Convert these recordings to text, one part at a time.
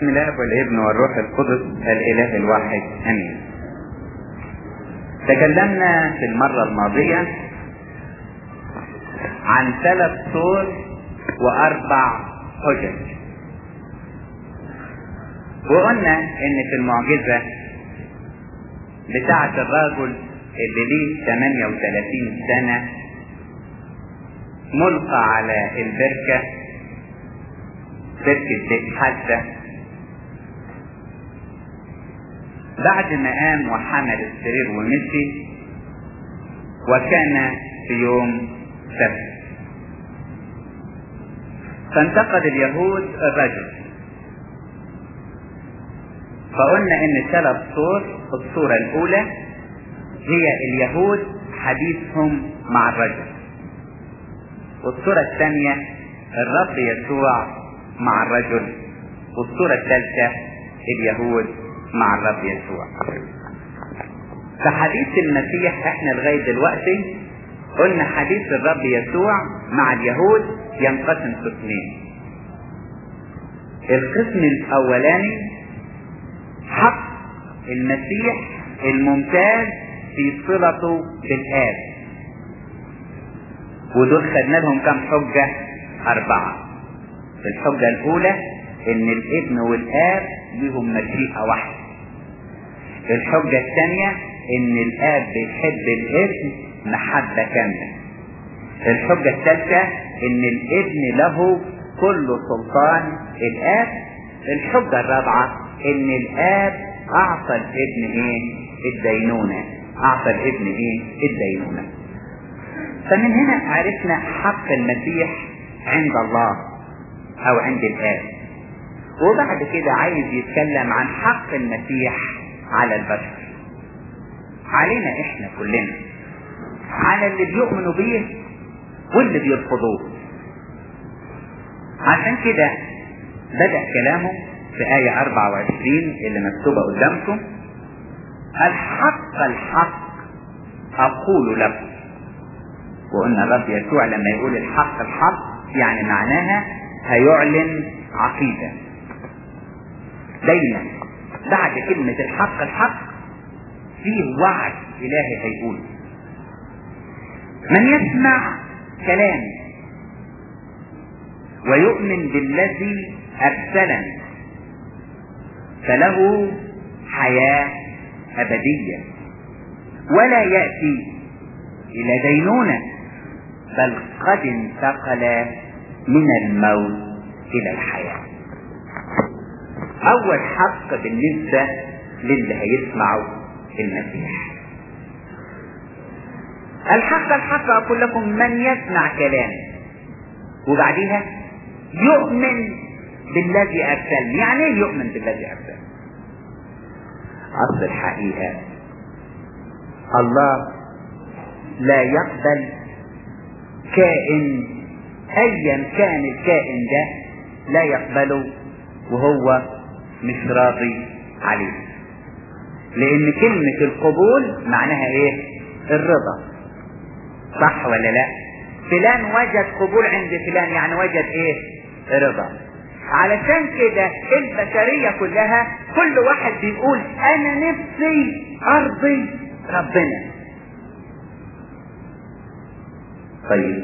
بسم الله والابن والروح القدس الاله الواحد امين تكلمنا في المرة الماضية عن ثلاث صور واربع حجج وقلنا ان في المعجزة بتاعة الرجل اللي ليه 38 سنة ملقى على البركة بركة بيت حادثة بعد ما قام وحمل السرير ومشي وكان في يوم سبت فانتقد اليهود الرجل فقلنا ان ثلاث صور الصورة الاولى هي اليهود حديثهم مع الرجل والصورة الثانية الرب يسوع مع الرجل والصورة الثالثة اليهود مع الرب يسوع في حديث المسيح احنا لغاية دلوقتي قلنا حديث الرب يسوع مع اليهود ينقسم قسمين القسم الاولاني حق المسيح الممتاز في صلته بالآب ودول خدنا لهم كم حجة أربعة الحجة الأولى إن الابن والآب لهم مشيئة واحدة الحجة الثانية إن الآب بيحب الابن محبة كاملة الحجة الثالثة إن الابن له كل سلطان الآب الحجة الرابعة إن الآب أعطى الابن إيه؟ الدينونة أعطى الابن إيه؟ الدينونة فمن هنا عرفنا حق المسيح عند الله أو عند الآب وبعد كده عايز يتكلم عن حق المسيح على البشر علينا احنا كلنا على اللي بيؤمنوا بيه واللي بيرفضوه عشان كده بدأ كلامه في آية 24 اللي مكتوبة قدامكم الحق الحق أقول لكم وقلنا الرب يسوع لما يقول الحق الحق يعني معناها هيعلن عقيدة دايما بعد كلمة الحق الحق فيه وعد إلهي هيقول من يسمع كلامي ويؤمن بالذي أرسلني فله حياة أبدية ولا يأتي إلى دينونة بل قد انتقل من الموت إلى الحياة أول حق بالنسبة للي هيسمعوا المسيح الحق الحق أقول لكم من يسمع كلامي وبعديها يؤمن بالذي أرسلني يعني ايه يؤمن بالذي أرسلني أصل الحقيقة الله لا يقبل كائن ايا كان الكائن ده لا يقبله وهو مش راضي عليه لان كلمة القبول معناها ايه الرضا صح ولا لا فلان وجد قبول عند فلان يعني وجد ايه رضا علشان كده البشرية كلها كل واحد بيقول انا نفسي ارضي ربنا طيب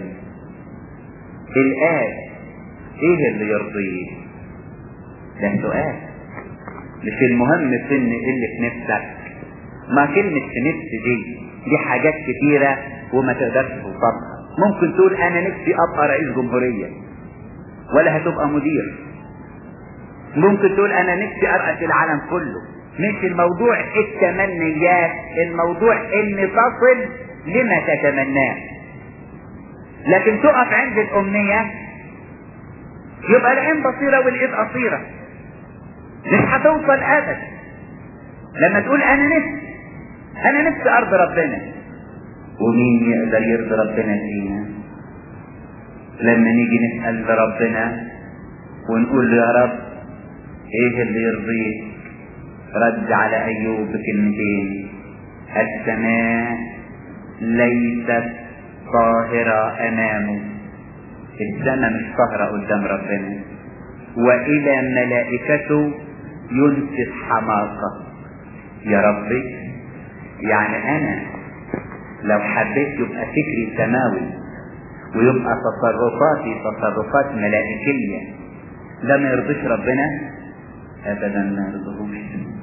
الآب ايه اللي يرضيه ده سؤال مش المهم سن اللي في نفسك ما كلمة في نفس دي دي حاجات كتيرة وما تقدرش توصفها ممكن تقول انا نفسي ابقى رئيس جمهورية ولا هتبقى مدير ممكن تقول انا نفسي ارأس العالم كله مش الموضوع التمنيات الموضوع ان تصل لما تتمناه لكن تقف عند الأمنية يبقى العين بصيرة والإيد قصيرة مش هتوصل أبدا لما تقول أنا نفسي أنا نفسي أرضي ربنا ومين يقدر يرضي ربنا فينا لما نيجي نسأل ربنا ونقول له يا رب ايه اللي يرضيك رد على ايوب بكلمتين السماء ليست طاهرة أمامه السماء مش طاهرة قدام ربنا وإلى ملائكته ينسف حماقة يا ربي يعني انا لو حبيت يبقى فكري سماوي ويبقى تصرفاتي تصرفات ملائكية ده ما يرضيش ربنا ابدا ما يرضيهوش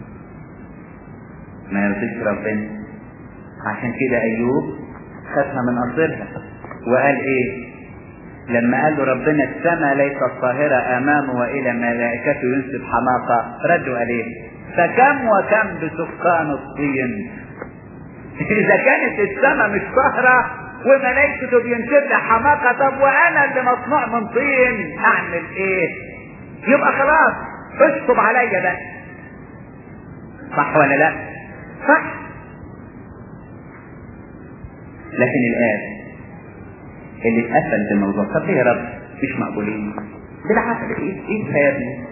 ما يرضيش ربنا عشان كده ايوب خدها من قصرها وقال ايه لما قال له ربنا السماء ليست طاهرة امامه والى ملائكته ينسب حماقة ردوا عليه فكم وكم بسكان الطين اذا كانت السماء مش طاهرة وملائكته بينسب لها حماقة طب وانا اللي مصنوع من طين اعمل ايه يبقى خلاص اشطب عليا بس صح ولا لا صح لكن الآن اللي اتقفل بالموضوع طب ليه يا رب مش مقبولين بالعكس ايه ايه سيبني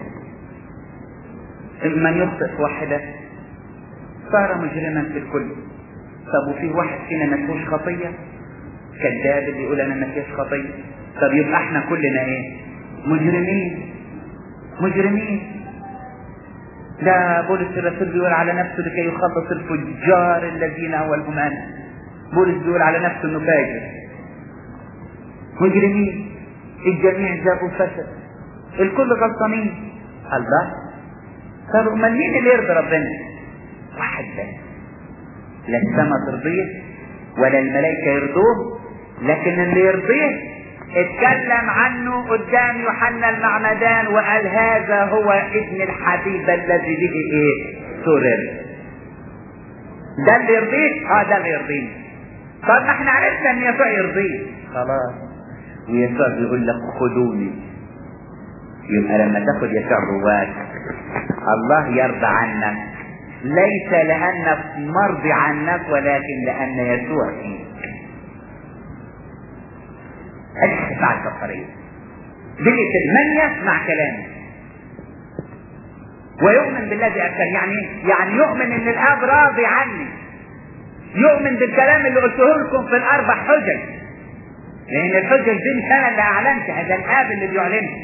من يخطئ واحدة صار مجرما في الكل طب وفي واحد فينا ما فيهوش خطية كذاب اللي يقول انا ما فيهاش خطية طب يبقى احنا كلنا ايه مجرمين مجرمين ده بولس الرسول بيقول على نفسه لكي يخلص الفجار الذين اولهم انا بولس بيقول على نفسه انه فاجر مجرمين الجميع جابوا فسد الكل غلطانين الله طب امال مين اللي يرضي ربنا واحد بس لا السماء ترضيه ولا الملائكه يرضوه لكن اللي يرضيه اتكلم عنه قدام يوحنا المعمدان وقال هذا هو ابن الحبيب الذي به ايه سرر ده اللي يرضيك اه ده اللي يرضيني طب ما احنا عرفنا ان يسوع يرضيه خلاص ويسوع بيقول لك خدوني يبقى لما تاخد يسوع جواك الله يرضى عنك ليس لانك مرضي عنك ولكن لان يسوع فيك ادي مع البصريه بقيت من يسمع كلامي ويؤمن بالذي ارسل يعني يعني يؤمن ان الاب راضي عني يؤمن بالكلام اللي قلته لكم في الاربع حجج لان الحجج دي مش انا اللي اعلنتها ده الاب اللي بيعلنها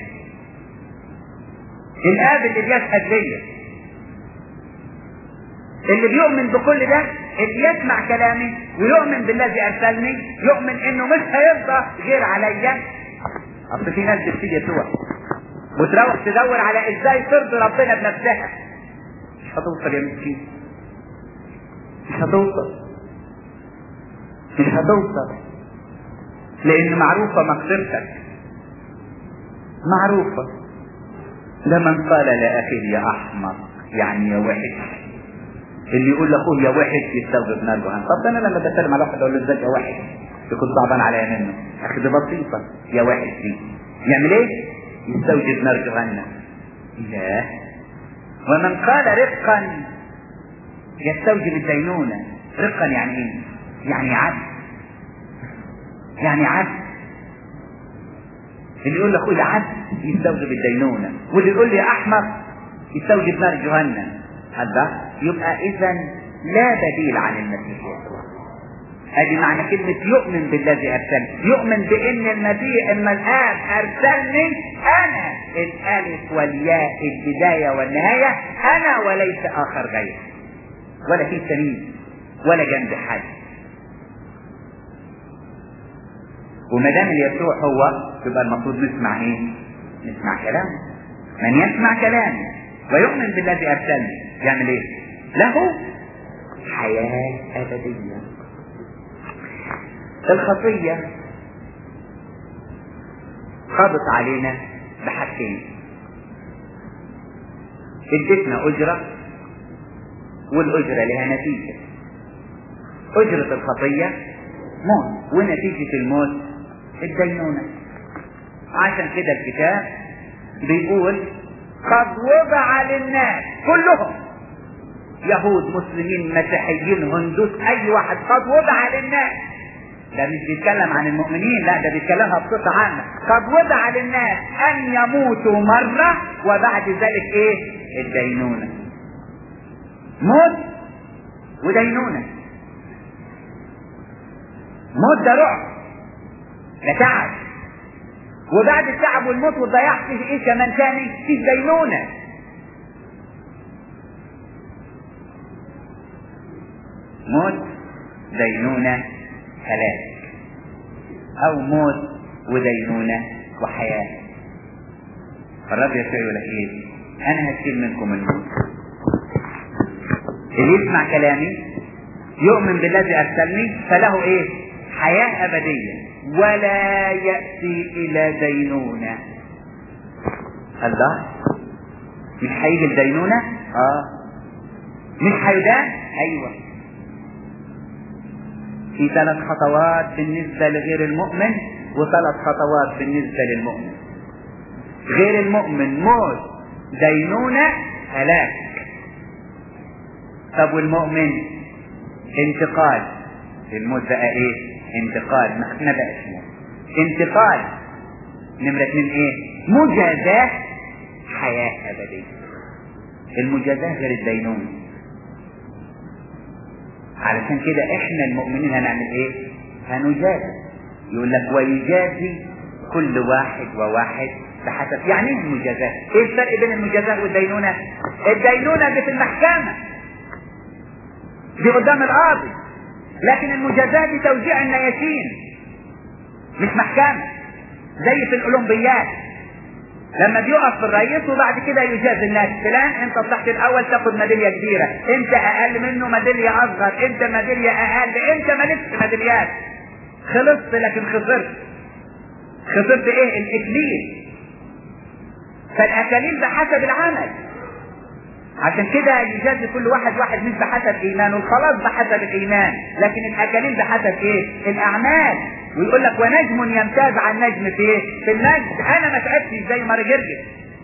الاب اللي بيشهد ليا اللي بيؤمن بكل ده اللي يسمع كلامي ويؤمن بالذي ارسلني يؤمن انه مش هيرضى غير عليا اصل في ناس بتيجي يسوع وتروح تدور على ازاي ترضي ربنا بنفسها مش هتوصل يا مسكين مش هتوصل مش هتوصل لان معروفة مقدرتك معروفة ده من قال لأخيه يا أحمق يعني يا وحش اللي يقول لاخوه يا وحش يستوجب نار جهنم طب انا لما بتكلم على واحد اقول له ازاي يا وحش يكون صعبان عليا منه اخي دي بسيطه يا وحش دي يعمل ايه؟ يستوجب نار جهنم لا ومن قال رفقا يستوجب الدينونه رفقا يعني ايه؟ يعني عدل يعني عدل اللي يقول لاخوه عدل يستوجب الدينونه واللي يقول لي احمق يستوجب نار جهنم هذا يبقى اذا لا بديل عن المسيح يسوع ادي معنى كلمة يؤمن بالذي ارسلني يؤمن بان المسيح اما الاب ارسلني انا الالف والياء البداية والنهاية انا وليس اخر غيري ولا في سمين ولا جنب حد وما دام يسوع هو يبقى المفروض نسمع ايه؟ نسمع كلامه من يسمع كلامي ويؤمن بالذي ارسلني يعمل ايه له حياة ابدية الخطية خاضت علينا بحاجتين ادتنا اجرة والاجرة لها نتيجة اجرة الخطية موت ونتيجة الموت الدينونة عشان كده الكتاب بيقول قد وضع للناس كلهم يهود مسلمين مسيحيين هندوس اي واحد قد وضع للناس ده مش بيتكلم عن المؤمنين لا ده بيتكلمها بصفة عامة قد وضع للناس ان يموتوا مرة وبعد ذلك ايه الدينونة موت ودينونة موت ده رعب ده تعب وبعد التعب والموت والضياع فيه ايه كمان تاني فيه دينونة موت دينونة هلاك او موت ودينونة وحياة الرب يسوع يقول لك ايه انا هشيل منكم الموت اللي يسمع كلامي يؤمن بالذي ارسلني فله ايه حياة ابدية ولا يأتي الى دينونة الله مش هيجي الدينونة اه مش هيدان ايوه في ثلاث خطوات بالنسبة لغير المؤمن وثلاث خطوات بالنسبة للمؤمن غير المؤمن موت دينونة هلاك طب والمؤمن انتقال الموت بقى ايه انتقال ما ما بقاش موت انتقال نمرة اتنين ايه مجازاة حياة ابدية المجازاة غير الدينونة علشان كده احنا المؤمنين هنعمل ايه هنجازي يقول لك ويجازي كل واحد وواحد بحسب يعني ايه المجازاة ايه الفرق بين المجازاة والدينونة الدينونة دي في المحكمة دي قدام القاضي لكن المجازاة دي توزيع النياشين مش محكمة زي في الاولمبيات لما بيقف في الرئيس وبعد كده يجاز الناس فلان انت طلعت الاول تاخد ميداليه كبيره انت اقل منه ميداليه اصغر انت ميداليه اقل انت مالكش ميداليات خلصت لكن خسرت خسرت ايه الاكليل فالاكاليل بحسب العمل عشان كده يجازي كل واحد واحد مش بحسب ايمانه الخلاص بحسب الايمان لكن الاكاليل بحسب ايه الاعمال ويقول لك ونجم يمتاز عن نجم في ايه في المجد انا ما تعبتش زي مارجرجس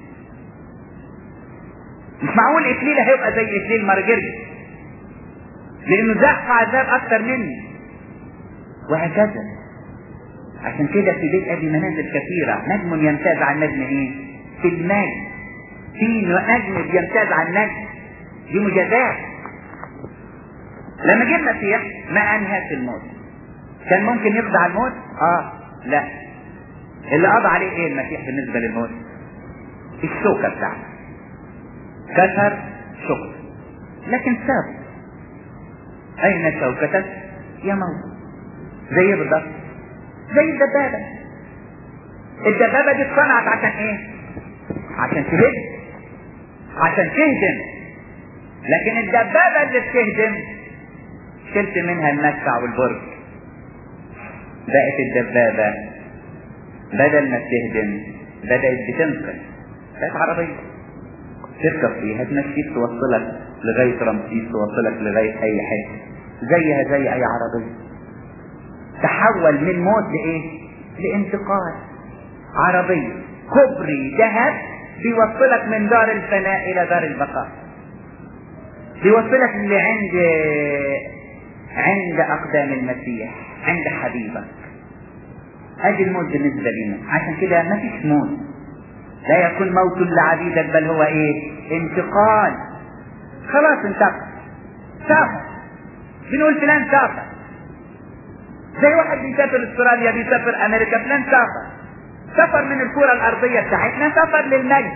مش معقول اكليل هيبقى زي اكليل مارجرجس لانه زحف عذاب اكتر مني وهكذا عشان كده في بيت ابي منازل كثيرة نجم يمتاز عن نجم ايه في المجد في نجم بيمتاز عن نجم دي مجازات لما جه المسيح ما انهاش الموت كان ممكن يقضي على الموت اه لا اللي قضى عليه ايه المسيح بالنسبه للموت الشوكه بتاعته كسر شوكه لكن ساب اين شوكتك يا موت زي بالضبط زي الدبابه الدبابه دي اتصنعت عشان ايه عشان تهدم عشان تهدم لكن الدبابه اللي بتهدم شلت منها المدفع والبرج بقت الدبابة بدل ما بتهدم بدأت بتنقل بقت عربية تركب فيها تمشيك توصلك لغاية رمسيس توصلك لغاية أي حتة زيها زي أي عربية تحول من موت لإيه؟ لانتقال عربية كوبري ذهب بيوصلك من دار الفناء إلى دار البقاء بيوصلك اللي عند عند أقدام المسيح عند حبيبك ادي الموت بالنسبة لنا عشان كده ما فيش موت لا يكون موت لعبيدك بل هو ايه انتقال خلاص انتقل سافر بنقول فلان سافر زي واحد بيسافر استراليا بيسافر امريكا فلان سافر سافر من الكرة الارضية بتاعتنا سافر للمجد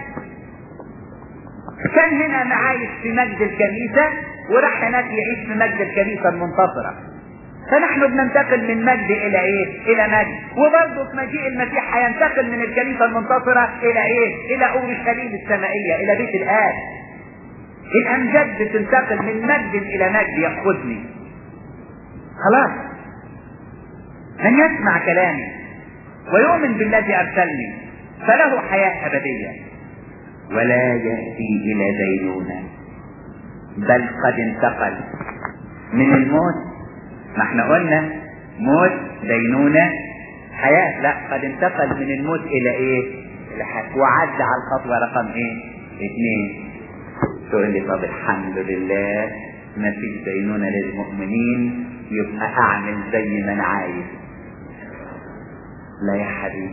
كان هنا عايش في مجد الكنيسة وراح هناك يعيش في مجد الكنيسة المنتصرة فنحن بننتقل من مجد الى ايه الى مجد وبرضه في مجيء المسيح هينتقل من الكنيسة المنتصرة الى ايه الى اورشليم السمائية الى بيت الاب الامجاد بتنتقل من مجد الى مجد ياخذني خلاص من يسمع كلامي ويؤمن بالذي ارسلني فله حياة ابدية ولا يأتي الى دينونة بل قد انتقل من الموت ما احنا قلنا موت دينونة حياة لا قد انتقل من الموت الى ايه الى حياة وعد على الخطوة رقم ايه اثنين تقول لي طب الحمد لله ما فيش دينونة للمؤمنين يبقى اعمل زي ما انا عايز لا يا حبيبي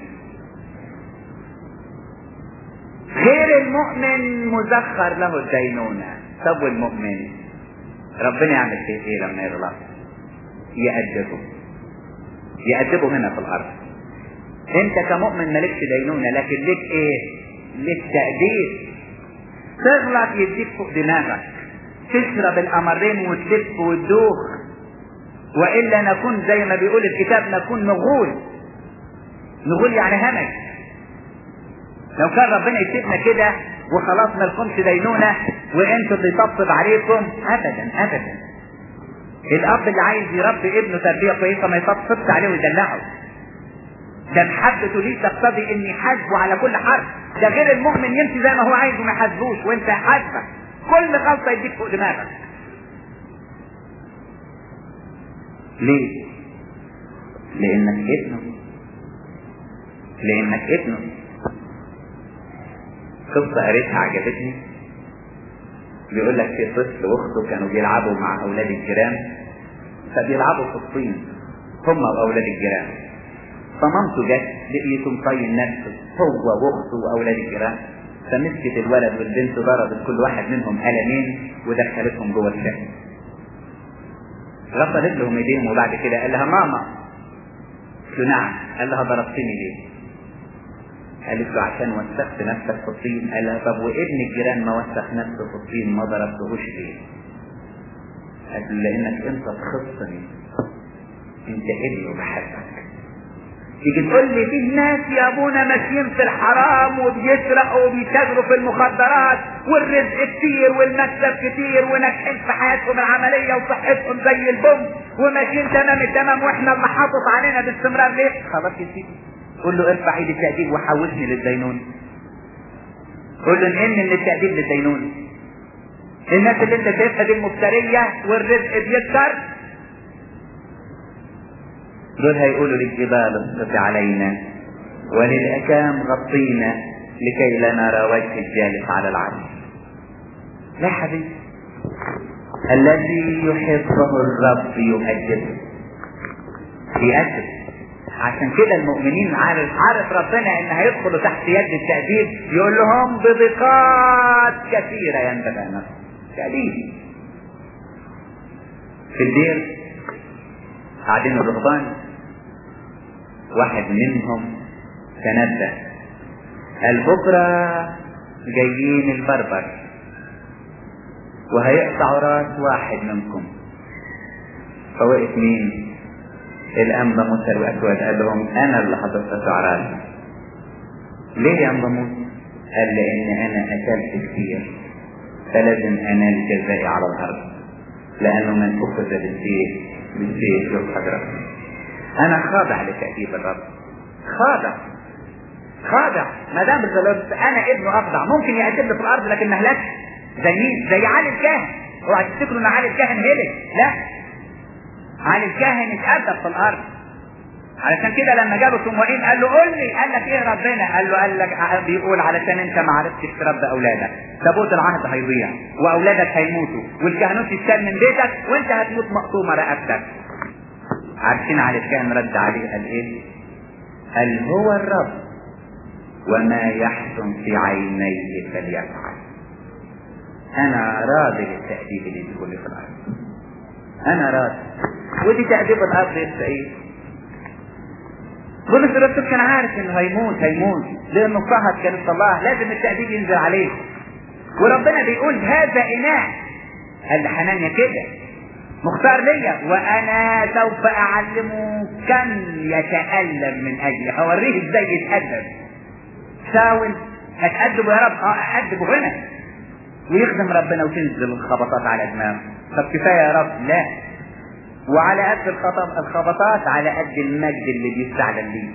غير المؤمن مزخر له الدينونة طب والمؤمن ربنا يعمل فيه ايه لما يغلط يأدبه يأدبه هنا في الأرض انت كمؤمن مالكش دينونة لكن ليك ايه ليك تأديب تغلط يديك فوق دماغك تشرب الأمرين وتلف وتدوخ وإلا نكون زي ما بيقول الكتاب نكون نغول نغول يعني همج لو كان ربنا يسيبنا كده وخلاص ما لكمش دينونة وانتوا اللي يطبطب عليكم ابدا ابدا الاب اللي عايز يربي ابنه تربيه كويسه ما يطبطبش عليه ويدلعه ده محبته ليه تقتضي ان يحاسبه على كل حرف ده غير المؤمن يمشي زي ما هو عايز وما يحاسبوش وانت حاسبك كل غلطه يديك فوق دماغك ليه لانك ابنه لانك ابنه قصة قريتها عجبتني بيقول لك في طفل واخته كانوا بيلعبوا مع اولاد الجيران فبيلعبوا في الطين هم واولاد الجيران فمامته جت لقيته مطين نفسه هو واخته واولاد الجيران فمسكت الولد والبنت ضربت كل واحد منهم قلمين ودخلتهم جوه الشقه غسلت لهم ايديهم وبعد كده قال لها ماما قلت له نعم قال لها ضربتني ليه قالت له عشان وسخت نفسك في الطين قال لها طب وابن الجيران ما وسخ نفسه في الطين ما ضربتهوش ليه قالت له لانك انت تخصني انت ابني وبحبك تيجي تقول لي في ناس يا ابونا ماشيين في الحرام وبيسرقوا وبيتاجروا في المخدرات والرزق كتير والمكسب كتير وناجحين في حياتهم العمليه وصحتهم زي البوم وماشيين تمام التمام واحنا اللي حاطط علينا باستمرار ليه؟ خلاص يا سيدي قول له ارفع ايد التأديب وحوشني للدينون قول له انقلني من التأديب للدينون الناس اللي انت شايفها دي المفترية والرزق بيكتر دول هيقولوا للجبال اسقط علينا وللأكام غطينا لكي لا نرى وجه الجالس على العرش لا حبيبي الذي يحبه الرب يؤجره يؤجر عشان كده المؤمنين عارف عارف ربنا ان هيدخلوا تحت يد التأديب يقول لهم بضيقات كثيرة ينبغي ان تأديب في الدير قاعدين الرهبان واحد منهم تنبه قال بكرة جايين البربر وهيقطعوا راس واحد منكم فوقف مين الأنبا موسى الأسود قال لهم أنا اللي هتقطع راسي ليه يا أنبا موسى؟ قال لأن أنا أكلت كتير فلازم أنال جزائي على الأرض لأنه من أخذ بالسيف بالسيف يصحى رأسي أنا خاضع لتأديب الرب خاضع خاضع ما دام بالظلام أنا ابنه أخضع ممكن يقدم لي في الأرض لكن ما هلكش زي مين؟ زي علي الكاهن اوعى تفتكروا ان علي الكاهن هلك لا علي الكاهن اتأدب في الأرض علشان كده لما جابوا سموئيل قال له قول لي قال لك ايه ربنا قال له قال لك بيقول علشان انت ما عرفتش تربي اولادك تابوت العهد هيضيع واولادك هيموتوا والكهنوت يشتال من بيتك وانت هتموت مقطومه رقبتك عارفين على الكاهن رد عليه قال ايه قال هو الرب وما يحسن في عينيه فليفعل انا راضي للتأديب اللي بيقول لي في الارض انا راضي ودي تأديب الارض يبقى ايه بولس الرسول كان عارف انه هيموت هيموت لانه صهد كلمة الله لازم التأديب ينزل عليه وربنا بيقول هذا اناء قال لحنانيا كده مختار ليا وانا سوف اعلمه كم يتألم من اجلي هوريه ازاي يتأدب ساول هتأدبه يا رب اه أأدبه هنا ويخدم ربنا وتنزل الخبطات على دماغه طب كفايه يا رب لا وعلى قد الخطب الخبطات على قد المجد اللي بيستعلن ليه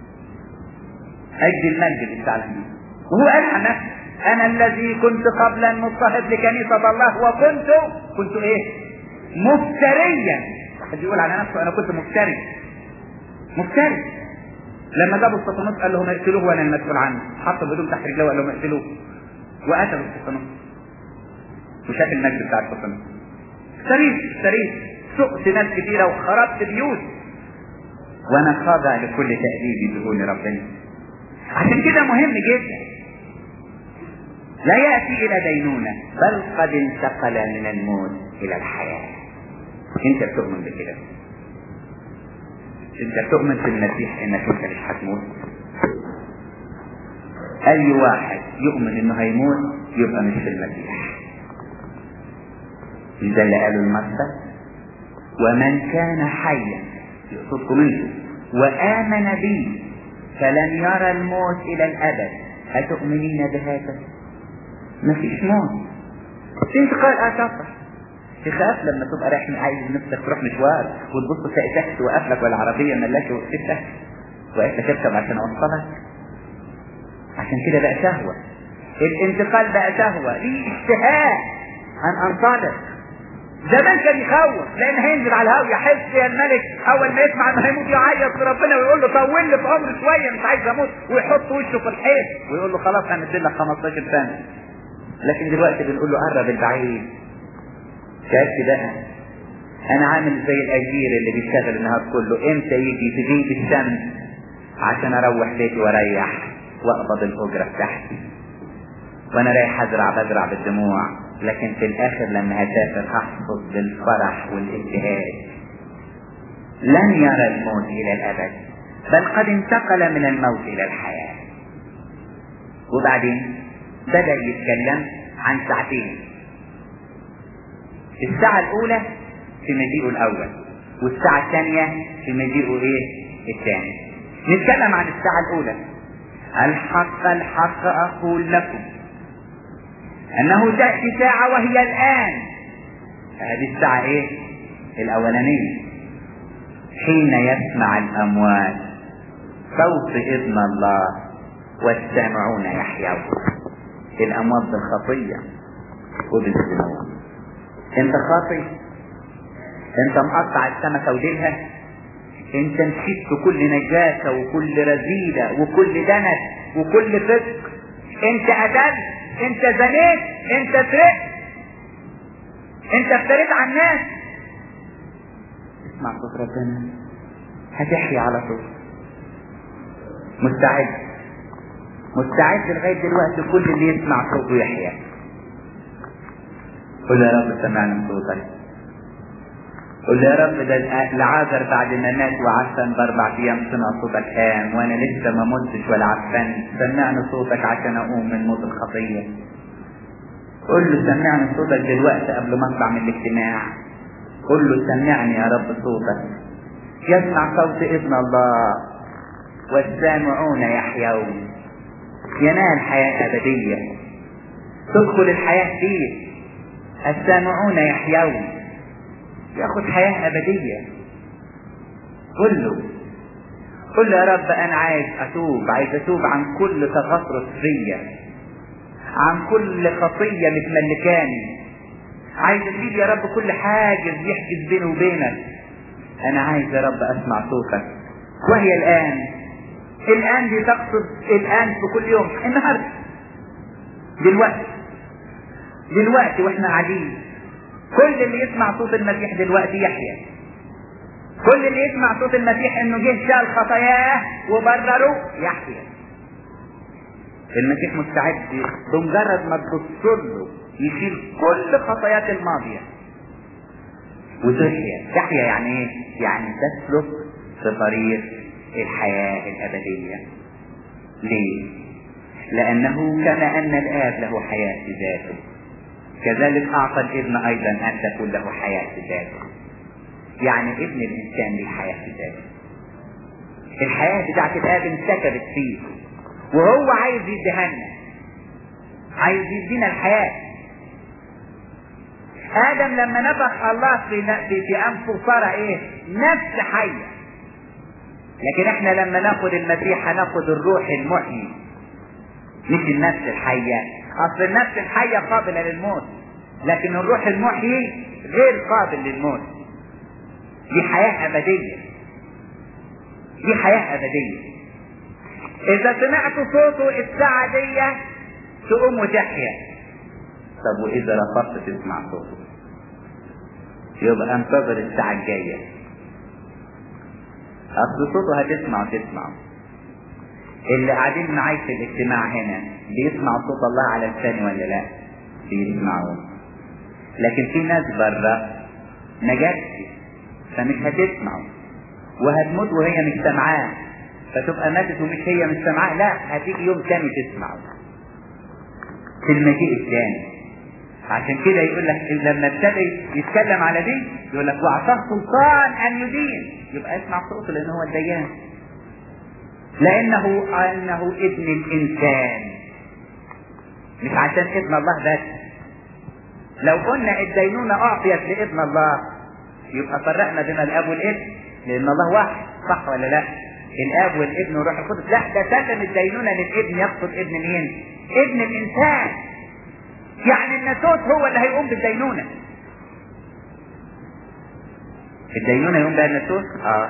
قد المجد اللي بيستعلن ليه وهو قال نفسه انا الذي كنت قبلا مضطهد لكنيسة الله وكنت كنت ايه مفتريا واحد يقول على نفسه انا كنت مفتري مفتري لما جابوا السطنوس قال لهم اقتلوه وانا المسؤول عنه حطوا بدون تحت رجله وقال لهم اقتلوه وقتلوا السطنوس وشاف المجد بتاع السطنوس اشتريت اشتريت سقت ناس كثيرة وخربت بيوت وانا خاضع لكل تأديب يدهوني ربنا عشان كده مهم جدا لا يأتي إلى دينونة بل قد انتقل من الموت إلى الحياة أنت بتؤمن بكده أنت بتؤمن في المسيح إنك أنت مش هتموت أي واحد يؤمن إنه هيموت يبقى مش في المسيح مش ده اللي قاله المرسى ومن كان حيا يقصدكم انتم وآمن بي فلن يرى الموت إلى الأبد أتؤمنين بهذا؟ ما فيش موت في انتقال آثار تخاف لما تبقى رايح عايز نفسك تروح مشوار وتبص تلاقي تاكسي وقف لك ولا عربيه ملاكي وقفتك وقفت تركب عشان اوصلك عشان كده بقى شهوه الانتقال بقى شهوه ليه اشتهاء ان انطلق زمان كان يخوف لان هينزل على الهاوية يحس يا الملك اول ما يسمع انه هيموت يعيط لربنا ويقول له طول لي في عمري شويه مش عايز اموت ويحط وشه في الحيط ويقول له خلاص هندي لك 15 سنه لكن دلوقتي بنقول له قرب البعيد شايف بقى انا عامل زي الاجير اللي بيشتغل النهار كله امتى يجي تجيب الشمس عشان اروح بيتي واريح واقبض الاجره بتاعتي وانا رايح ازرع بزرع بالدموع لكن في الاخر لما هسافر هحصد بالفرح والابتهاج لن يرى الموت الى الابد بل قد انتقل من الموت الى الحياه وبعدين بدا يتكلم عن ساعتين الساعة الأولى في مجيئه الأول والساعة الثانية في مجيئه إيه؟ الثاني. نتكلم عن الساعة الأولى. الحق الحق أقول لكم أنه تأتي ساعة وهي الآن. هذه الساعة إيه؟ الأولانية. حين يسمع الأموات صوت إذن الله والسامعون يحيون. الأموات بالخطية وبالذنوب. انت خاطي انت مقطع السمكة وديلها انت مشيت في كل نجاسة وكل رذيلة وكل دنس وكل فسق انت قتلت انت زنيت انت سرقت انت افتريت على الناس اسمع صوت ربنا هتحيا على طول مستعد مستعد لغاية دلوقتي كل اللي يسمع صوته يحيا قل يا رب سمعنا صوتك قل يا رب ده العازر بعد ما مات وعفن باربع ايام سمع صوتك قام وانا لسه ما متش ولا عفن سمعني صوتك عشان اقوم من موت الخطيه قل له سمعني صوتك دلوقتي قبل ما اطلع من الاجتماع قل له سمعني يا رب صوتك يسمع صوت ابن الله والسامعون يحيون ينال حياة أبدية تدخل الحياة فيه السامعون يحيون ياخذ حياة أبدية قل له قل له يا رب أنا عايز أتوب عايز أتوب عن كل تغطرس فيا عن كل خطية متملكاني عايز أشيل يا رب كل حاجز يحجز بيني وبينك أنا عايز يا رب أسمع صوتك وهي الآن الآن دي تقصد الآن في كل يوم النهاردة دلوقتي دلوقتي واحنا قاعدين كل اللي يسمع صوت المسيح دلوقتي يحيا كل اللي يسمع صوت المسيح انه جه شال خطاياه وبرره يحيا المسيح مستعد بمجرد ما تبص له يشيل كل خطاياك الماضية وتحيا تحيا يعني ايه؟ يعني تسلك في طريق الحياة الأبدية ليه؟ لأنه كما أن الآب له حياة في ذاته كذلك أعطى الابن أيضا أن تكون له حياة في ذاته يعني ابن الإنسان له حياة في ذاته الحياة بتاعت الآب انسكبت فيه وهو عايز يديها لنا عايز يدينا الحياة آدم لما نفخ الله في في, في أنفه صار إيه؟ نفس حية لكن احنا لما ناخد المسيح هناخد الروح المحيي مش النفس الحية اصل النفس الحية قابلة للموت لكن الروح المحيي غير قابل للموت دي حياة ابدية دي حياة ابدية اذا سمعت صوته الساعة دي تقوم وتحيا طب واذا رفضت تسمع صوته يبقى انتظر الساعة الجاية اصل صوته هتسمع وتسمع اللي قاعدين معاي في الاجتماع هنا بيسمعوا صوت الله على لساني ولا لا بيسمعوه لكن في ناس بره ما جاتش فمش هتسمعه وهتموت وهي مش سامعاه فتبقى ماتت ومش هي مش سامعاه لا هتيجي يوم تاني تسمعه في المجيء الثاني عشان كده يقول لك لما ابتدى يتكلم على دي يقول لك واعطاه سلطان ان يدين يبقى اسمع صوته لان هو الديان لانه انه ابن الانسان مش عشان ابن الله بس لو قلنا الدينونة اعطيت لابن الله يبقى فرقنا بين الاب والابن لان الله واحد صح ولا لا الاب والابن والروح القدس لا ده سلم الدينونة للابن يقصد ابن مين ابن الانسان يعني الناسوت هو اللي هيقوم بالدينونة الدينونة يقوم بها الناسوت اه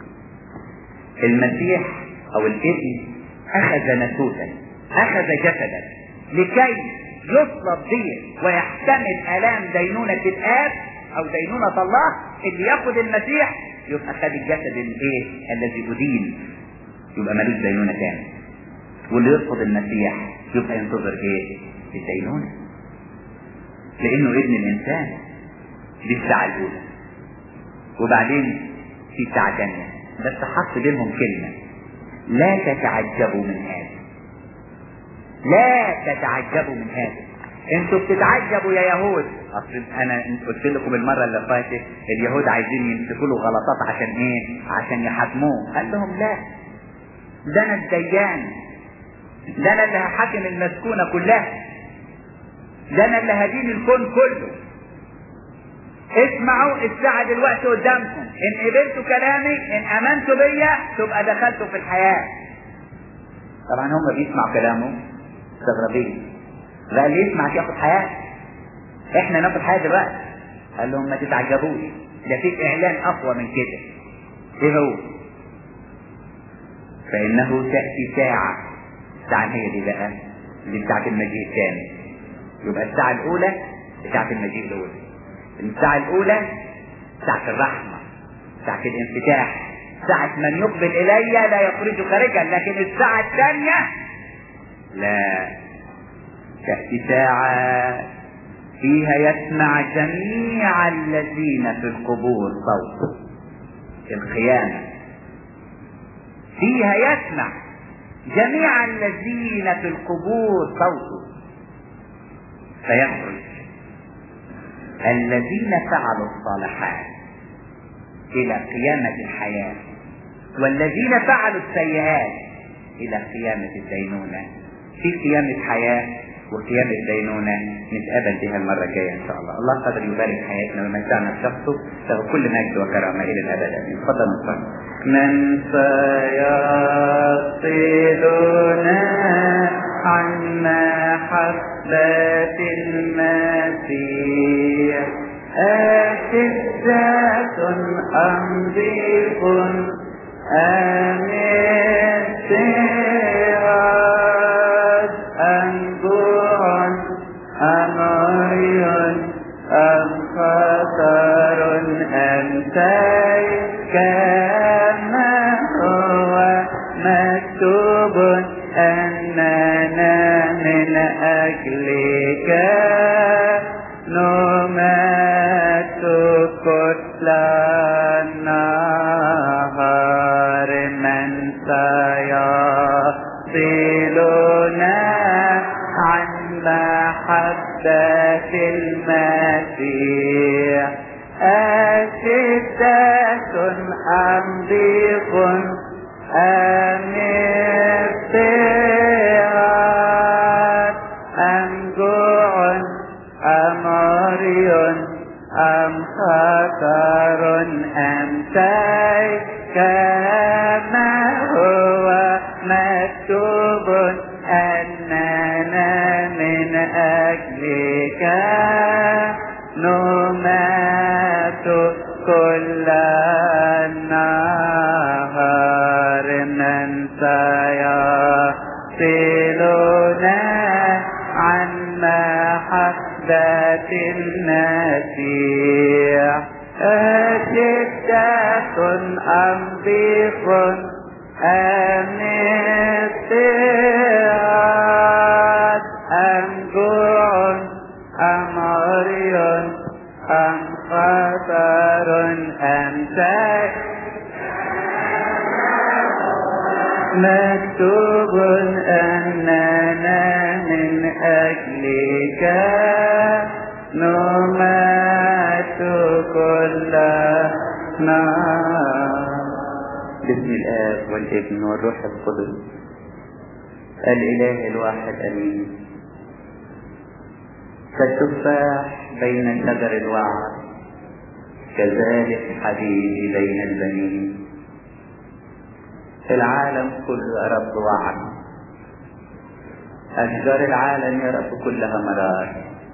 المسيح او الابن اخذ ناسوتا اخذ جسدا لكي يصلب به ويحتمل الام دينونة الاب او دينونة الله اللي ياخد المسيح يبقى خد الجسد الايه الذي ادين يبقى ملوش دينونة تاني واللي يرفض المسيح يبقى ينتظر ايه الدينونة لانه ابن الانسان دي الساعة الاولى وبعدين في ساعة تانية بس حط بينهم كلمة لا تتعجبوا من هذا لا تتعجبوا من هذا انتوا بتتعجبوا يا يهود اصل انا قلت لكم المره اللي فاتت اليهود عايزين يمسكوا له غلطات عشان ايه عشان يحاكموه قال لهم لا ده انا الديان ده انا اللي هحاكم المسكونه كلها ده انا اللي هدين الكون كله اسمعوا الساعة دلوقتي قدامكم ان قبلتوا كلامي ان امنتوا بيا تبقى دخلتوا في الحياة طبعا هم بيسمعوا كلامه مستغربين لا اللي يسمع ياخد حياة احنا ناخد حياة دلوقتي قال لهم ما تتعجبوش ده في اعلان اقوى من كده ايه هو فانه تأتي ساعة الساعة هي دي بقى اللي بتاعت المجيء الثاني يبقى الساعة الاولى بتاعت المجيء الاولى الساعة الاولى ساعة الرحمة ساعة الانفتاح ساعة من يقبل الي لا يخرج خارجا لكن الساعة الثانية لا تأتي ساعة فيها يسمع جميع الذين في القبور صوت القيامة فيها يسمع جميع الذين في القبور صوته فيخرج الذين فعلوا الصالحات إلى قيامة الحياة والذين فعلوا السيئات إلى قيامة الدينونة في قيامة حياة وقيامة دينونة نتقابل بها المرة الجاية إن شاء الله الله قدر يبارك حياتنا ويمتعنا بشخصه له كل مجد وكرامة إلى الأبد آمين تفضل نصلي من سيصلنا عن محبة المسيح أشدة أم ضيق أم استيعاد أم جوع أم عري أم خطر أم سيف كما هو مكتوب أننا من أجلك نمات كتل النهار من سيصلنا عن محبة المسيح أشدة أم ضيق أم اضطهاد أم جوع أم عري أم خطر أم سيف كما هو مكتوب أننا من أجلك نمات كل النهار من سيصلنا عن محبة المسيح أشدة أم ضيق أم اضطهاد أم جوع أم عري أم خطر أم سيف مكتوب أننا من أجلك نمات كل نار باسم الآب والابن والروح القدس الإله الواحد أمين كالتفاح بين شجر الوعد كذلك حبيبي بين البنين العالم كله يا رب وعد أشجار العالم يا رب كلها مرار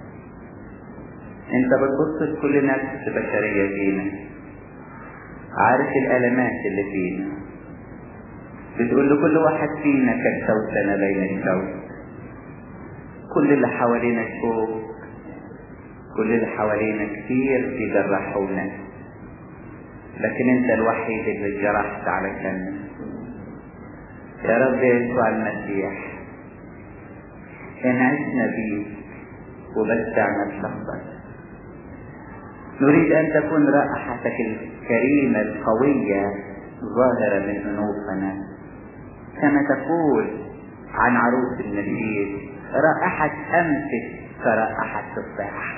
انت بتبص لكل نفس بشرية فينا عارف الألمات اللي فينا بتقول لكل واحد فينا كالشوسنة بين الشوك كل اللي حوالينا شوك كل اللي حوالينا كتير بيجرحونا لكن انت الوحيد اللي جرحت علشان يا رب يسوع المسيح ان عشنا بيك وبدعنا بشخصك نريد ان تكون رائحتك الكريمة القوية ظاهرة من انوفنا كما تقول عن عروس النبيل رائحة أمسك كرائحة تفاح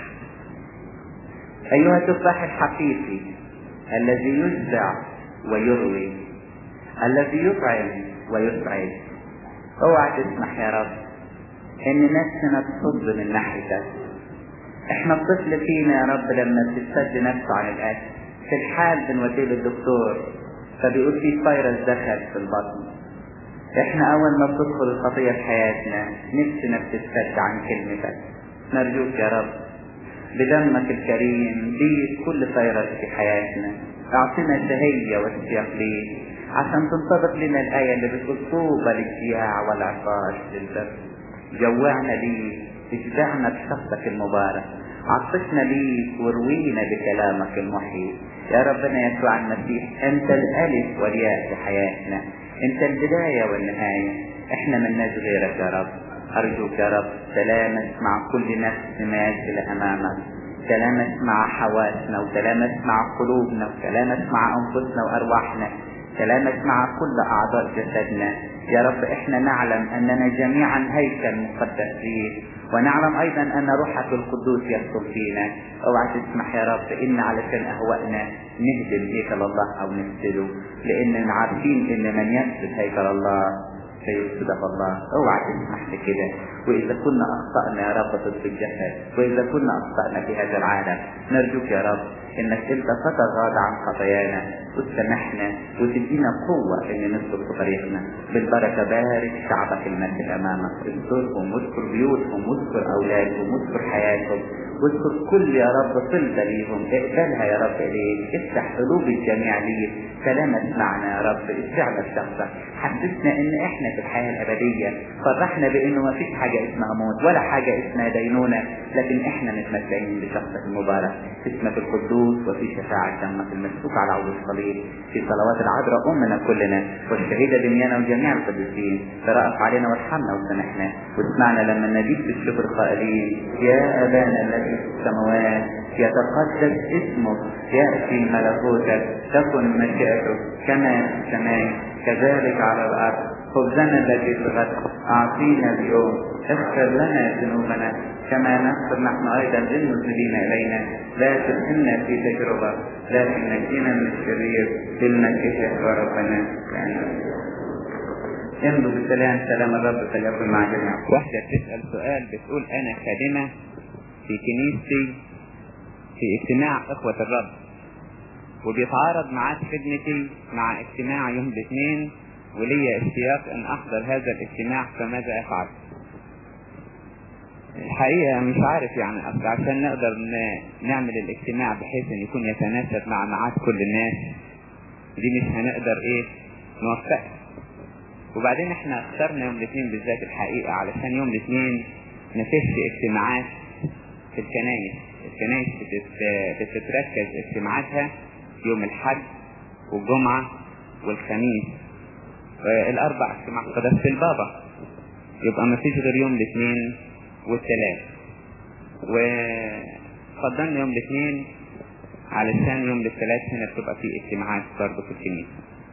أيها التفاح الحقيقي الذي يشبع ويروي الذي يطعم ويسعد اوعى تسمح يا رب ان نفسنا تصد من ناحيتك احنا الطفل فينا يا رب لما بتستد نفسه عن الاكل في الحال بنوديه للدكتور فبيقول في فيروس دخل في البطن احنا اول ما بتدخل الخطية في حياتنا نفسنا بتستد عن كلمتك نرجوك يا رب بدمك الكريم بيد كل فيروس في حياتنا اعطنا شهية واشتياق ليك عشان تنطبق لنا الآية اللي بتقول طوبى للجياع والعطاش للبر جوعنا ليك اشبعنا بشخصك المبارك عطشنا ليك وروينا بكلامك المحيي يا ربنا يسوع المسيح انت الالف والياء في حياتنا انت البداية والنهاية احنا ملناش غيرك يا رب ارجوك يا رب سلامك مع كل نفس ماشية امامك سلامك مع حواسنا وسلامك مع قلوبنا وسلامك مع انفسنا وارواحنا سلامك مع كل اعضاء جسدنا يا رب احنا نعلم اننا جميعا هيكل مقدس فيك ونعلم ايضا ان روحك القدوس يسكن فينا اوعى تسمح يا رب ان علشان اهوائنا نهدم هيكل الله او نفسده لان عارفين ان من يفسد هيكل الله سيفسدك الله اوعى تسمح لكده واذا كنا اخطانا يا رب ضد الجسد واذا كنا اخطانا في هذا العالم نرجوك يا رب انك انت تتغاضى عن خطايانا وتسامحنا وتدينا قوة ان نسلك في طريقنا بالبركة بارك شعبك المسجد امامك اذكرهم واذكر بيوتهم واذكر اولادهم واذكر حياتهم واذكر كل يا رب صلة ليهم اقبلها يا رب اليك افتح قلوب الجميع ليك سلامة معنا يا رب اشفعنا بشخصك حسسنا ان احنا في الحياة الابدية فرحنا بانه ما فيش حاجة اسمها موت ولا حاجة اسمها دينونة لكن احنا متمتعين بشخصك المبارك اسمك القدوس وفي شفاعة دمك المسفوك على عود الصليب في صلوات العذراء امنا كلنا والشهيدة دميانا وجميع القديسين ترأف علينا وارحمنا وسامحنا واسمعنا لما نديك بالشكر قائلين يا ابانا الذي في السماوات يتقدس اسمك يأتي ملكوتك تكن مشيئتك كما في السماء كذلك على الأرض خبزنا الذي في الغد أعطينا اليوم اغفر لنا ذنوبنا كما نغفر نحن أيضا للمذنبين إلينا لا تدخلنا في تجربة لكن نجينا من الشرير بالمسيح وربنا آمين امضوا بالسلام سلام الرب فليكن مع جميع واحدة بتسأل سؤال بتقول أنا خادمة في كنيستي في اجتماع اخوة الرب وبيتعارض معاد خدمتي مع اجتماع يوم الاثنين ولي اشتياق ان احضر هذا الاجتماع فماذا افعل الحقيقة مش عارف يعني اصل عشان نقدر نعمل الاجتماع بحيث ان يكون يتناسب مع ميعاد كل الناس دي مش هنقدر ايه نوفقها وبعدين احنا اخترنا يوم الاثنين بالذات الحقيقة علشان يوم الاثنين مفيش اجتماعات في الكنايس الكنايس بتتركز اجتماعاتها يوم الحد والجمعة والخميس الاربع اجتماع قداسة البابا يبقى ما فيش غير يوم الاثنين والثلاث وفضلنا يوم الاثنين علشان يوم الثلاث هنا بتبقى فيه اجتماعات برضه في الكنيسة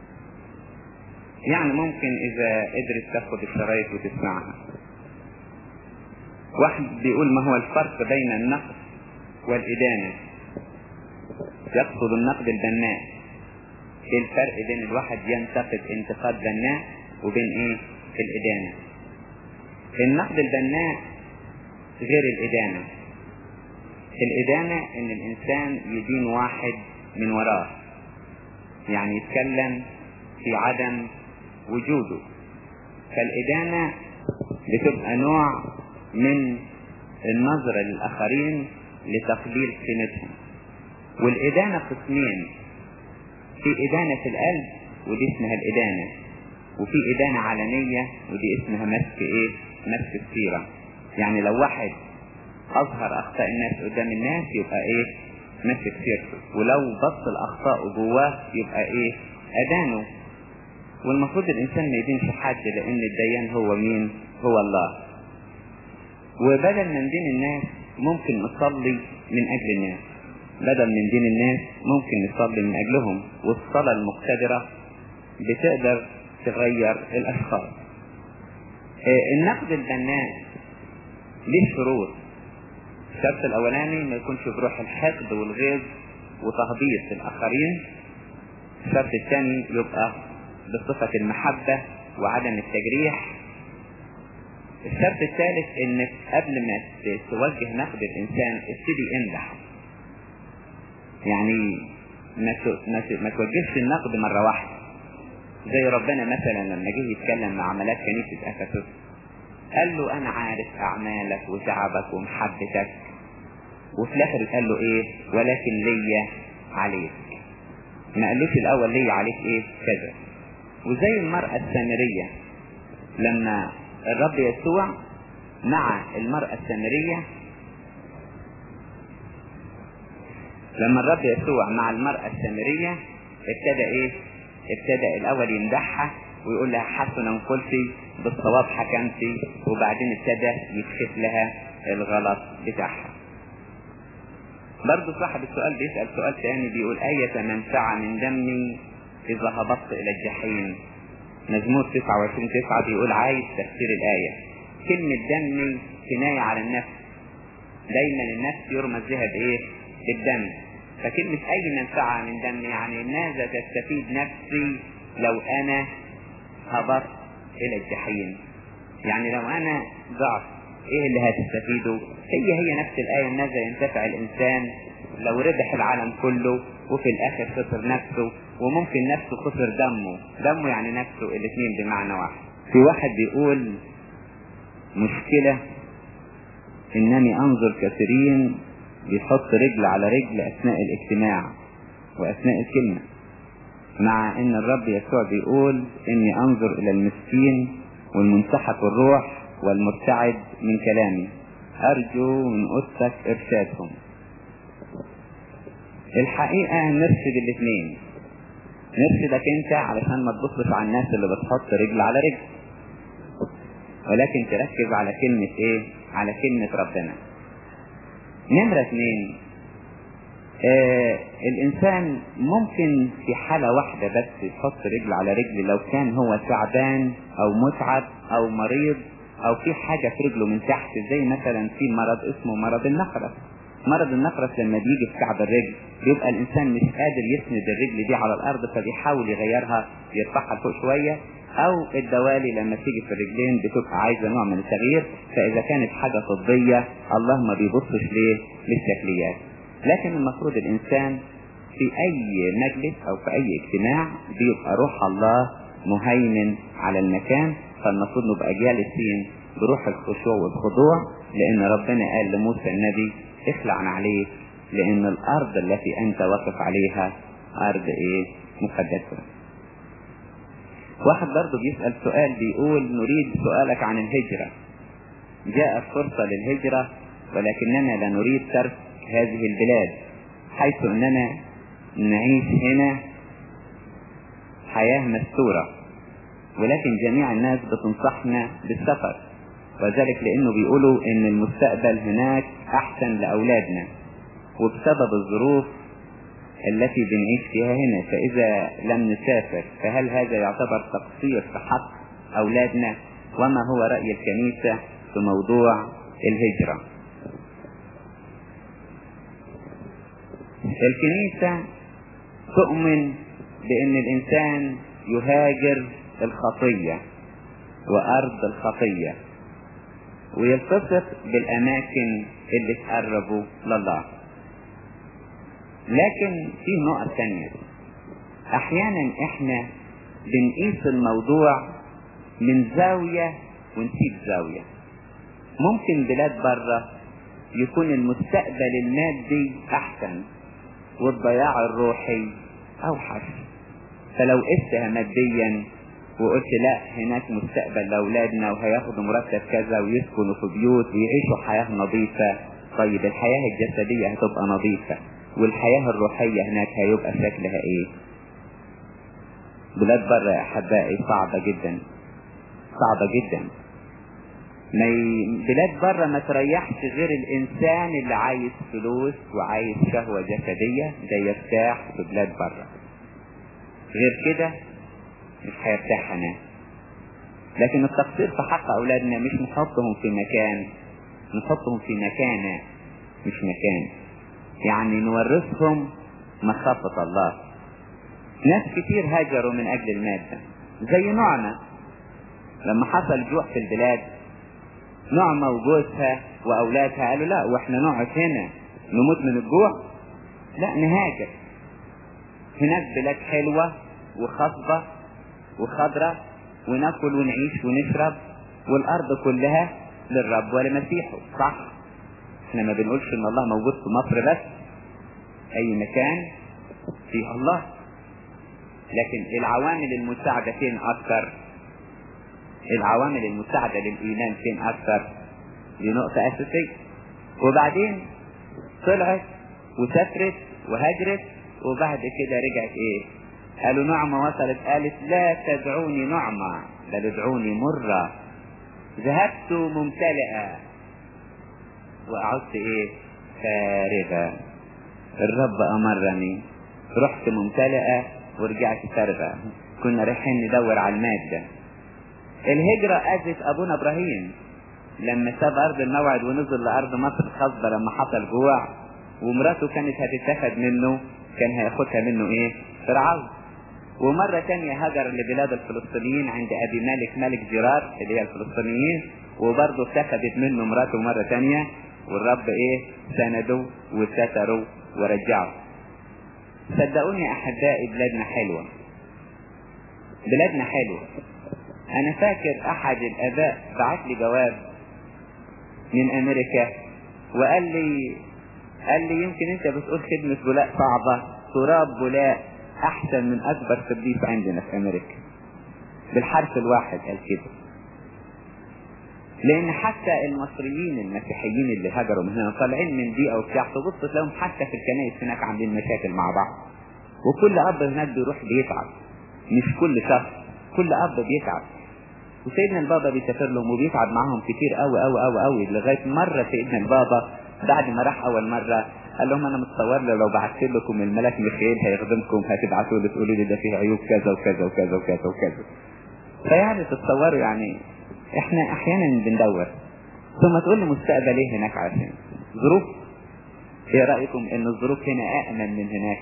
يعني ممكن اذا قدرت تاخد الشرايط وتسمعها واحد بيقول ما هو الفرق بين النقد والإدانة يقصد النقد البناء ايه الفرق بين الواحد ينتقد انتقاد بناء وبين ايه الإدانة النقد البناء غير الإدانة الإدانة إن الإنسان يدين واحد من وراه يعني يتكلم في عدم وجوده فالإدانة بتبقى نوع من النظرة للآخرين لتقليل قيمتهم والإدانة قسمين في إدانة في القلب ودي اسمها الإدانة وفي إدانة علنية ودي اسمها مسك إيه؟ مسك السيرة يعني لو واحد أظهر أخطاء الناس قدام الناس يبقى إيه؟ مسك سيرته ولو بص الأخطاء جواه يبقى إيه؟ أدانه والمفروض الإنسان ما يدينش حد لأن الديان هو مين؟ هو الله وبدل من دين الناس ممكن نصلي من أجل الناس بدل من دين الناس ممكن نصلي من أجلهم والصلاة المقتدرة بتقدر تغير الأشخاص النقد البناء ليه شروط الشرط الأولاني ما يكونش بروح الحقد والغيظ وتهبيط الآخرين الشرط الثاني يبقى بصفة المحبة وعدم التجريح الشرط الثالث انك قبل ما توجه نقد الانسان ابتدي امدح يعني ما ما ما توجهش النقد مره واحده زي ربنا مثلا لما جه يتكلم مع ملاك كنيسه افسس قال له انا عارف اعمالك وتعبك ومحبتك وفي الاخر قال له ايه ولكن ليا عليك ما قالوش الاول ليا عليك ايه كذا وزي المرأة السامرية لما الرب يسوع مع المرأة السامرية لما الرب يسوع مع المرأة السامرية ابتدى ايه ابتدى الاول يمدحها ويقول لها حسنا قلتي بالصواب حكمتي وبعدين ابتدى يكشف لها الغلط بتاعها برضه صاحب السؤال بيسأل سؤال تاني بيقول أية منفعة من دمي إذا هبطت إلى الجحيم مزمور 29 9 بيقول عايز تفسير الآية كلمة دمي كناية على النفس دايما النفس يرمز لها بإيه؟ بالدم فكلمة أي منفعة من دمي يعني ماذا تستفيد نفسي لو أنا هبطت إلى الجحيم يعني لو أنا ضعت إيه اللي هتستفيده؟ هي هي نفس الآية ماذا ينتفع الإنسان لو ربح العالم كله وفي الآخر خسر نفسه وممكن نفسه خسر دمه دمه يعني نفسه الاثنين بمعنى واحد في واحد بيقول مشكلة انني انظر كثيرين بيحط رجل على رجل اثناء الاجتماع واثناء الكلمة مع ان الرب يسوع بيقول اني انظر الى المسكين والمنسحق الروح والمرتعد من كلامي ارجو من قدسك ارشادهم الحقيقة نرشد الاثنين نرشدك انت علشان ما تبصش على الناس اللي بتحط رجل على رجل ولكن تركز على كلمة ايه على كلمة ربنا نمرة اثنين آه الانسان ممكن في حالة واحدة بس يحط رجل على رجل لو كان هو تعبان او متعب او مريض او في حاجة في رجله من تحت زي مثلا في مرض اسمه مرض النخرة مرض النخرس لما بيجي في كعب الرجل بيبقى الانسان مش قادر يسند الرجل دي على الارض فبيحاول يغيرها يرفعها لفوق شويه او الدوالي لما تيجي في الرجلين بتبقى عايزه نوع من التغيير فاذا كانت حاجه طبيه الله ما بيبصش ليه للشكليات لكن المفروض الانسان في اي مجلس او في اي اجتماع بيبقى روح الله مهيمن على المكان فالمفروض نبقى جالسين بروح الخشوع والخضوع لان ربنا قال لموسى النبي اخلع عليك لان الارض التي انت واقف عليها ارض ايه مقدسة واحد برضه بيسأل سؤال بيقول نريد سؤالك عن الهجرة جاءت فرصة للهجرة ولكننا لا نريد ترك هذه البلاد حيث اننا نعيش هنا حياة مستورة ولكن جميع الناس بتنصحنا بالسفر وذلك لانه بيقولوا ان المستقبل هناك احسن لاولادنا وبسبب الظروف التي بنعيش فيها هنا فاذا لم نسافر فهل هذا يعتبر تقصير في حق اولادنا وما هو رأي الكنيسة في موضوع الهجرة الكنيسة تؤمن بأن الإنسان يهاجر الخطية وأرض الخطية ويلتصق بالأماكن اللي تقربوا لله لكن في نقط تانية أحيانا إحنا بنقيس الموضوع من زاوية ونسيب زاوية ممكن بلاد بره يكون المستقبل المادي أحسن والضياع الروحي أوحش فلو قستها ماديا وقلت لا هناك مستقبل لأولادنا وهياخدوا مرتب كذا ويسكنوا في بيوت ويعيشوا حياة نظيفة طيب الحياة الجسدية هتبقى نظيفة والحياة الروحية هناك هيبقى شكلها ايه بلاد بره يا احبائي صعبة جدا صعبة جدا ما ي... بلاد بره ما تريحش غير الانسان اللي عايز فلوس وعايز شهوة جسدية ده يرتاح في بلاد بره غير كده مش هيرتاح هناك لكن التقصير في حق اولادنا مش نحطهم في مكان نحطهم في مكانة مش مكان يعني نورثهم مخافة الله ناس كتير هاجروا من اجل المادة زي نعمة لما حصل جوع في البلاد نعمة وجوزها واولادها قالوا لا واحنا نقعد هنا نموت من الجوع لا نهاجر هناك بلاد حلوة وخصبة وخضرة وناكل ونعيش ونشرب والارض كلها للرب ولمسيحه صح احنا ما بنقولش ان الله موجود في مصر بس اي مكان فيه الله لكن العوامل المساعدة فين اكثر العوامل المساعدة للايمان فين اكثر دي نقطة اساسية وبعدين طلعت وسافرت وهجرت وبعد كده رجعت ايه قالوا نعمة وصلت قالت لا تدعوني نعمة بل ادعوني مرة ذهبت ممتلئة وقعدت ايه فارغة الرب امرني رحت ممتلئة ورجعت فارغة كنا رايحين ندور على المادة الهجرة اذت ابونا ابراهيم لما ساب ارض الموعد ونزل لارض مصر الخصبة لما حصل جوع ومراته كانت هتتاخد منه كان هياخدها منه ايه فرعون ومرة تانية هجر لبلاد الفلسطينيين عند ابي مالك ملك جرار اللي هي الفلسطينيين وبرضه اتخذت منه مراته مرة تانية والرب ايه سندوا وستروا ورجعوا صدقوني احبائي بلادنا حلوة بلادنا حلوة انا فاكر احد الاباء بعت لي جواب من امريكا وقال لي قال لي يمكن انت بتقول خدمة بولاء صعبة تراب بولاء احسن من اكبر قديس عندنا في امريكا بالحرف الواحد قال كده لان حتى المصريين المسيحيين اللي هاجروا من هنا طالعين من دي او بتاع تبص تلاقيهم حتى في الكنائس هناك عاملين مشاكل مع بعض وكل اب هناك بيروح بيتعب مش كل شخص كل اب بيتعب وسيدنا البابا بيسافر لهم وبيتعب معاهم كتير قوي قوي قوي قوي لغايه مره سيدنا البابا بعد ما راح اول مره قال لهم انا متصور لي لو بعت لكم الملاك ميخائيل هيخدمكم هتبعتوا لي تقولوا لي ده فيه عيوب كذا وكذا وكذا وكذا وكذا فيعني تتصوروا يعني احنا احيانا بندور ثم تقول لي مستقبل ايه هناك عشان ظروف ايه رايكم ان الظروف هنا امن من هناك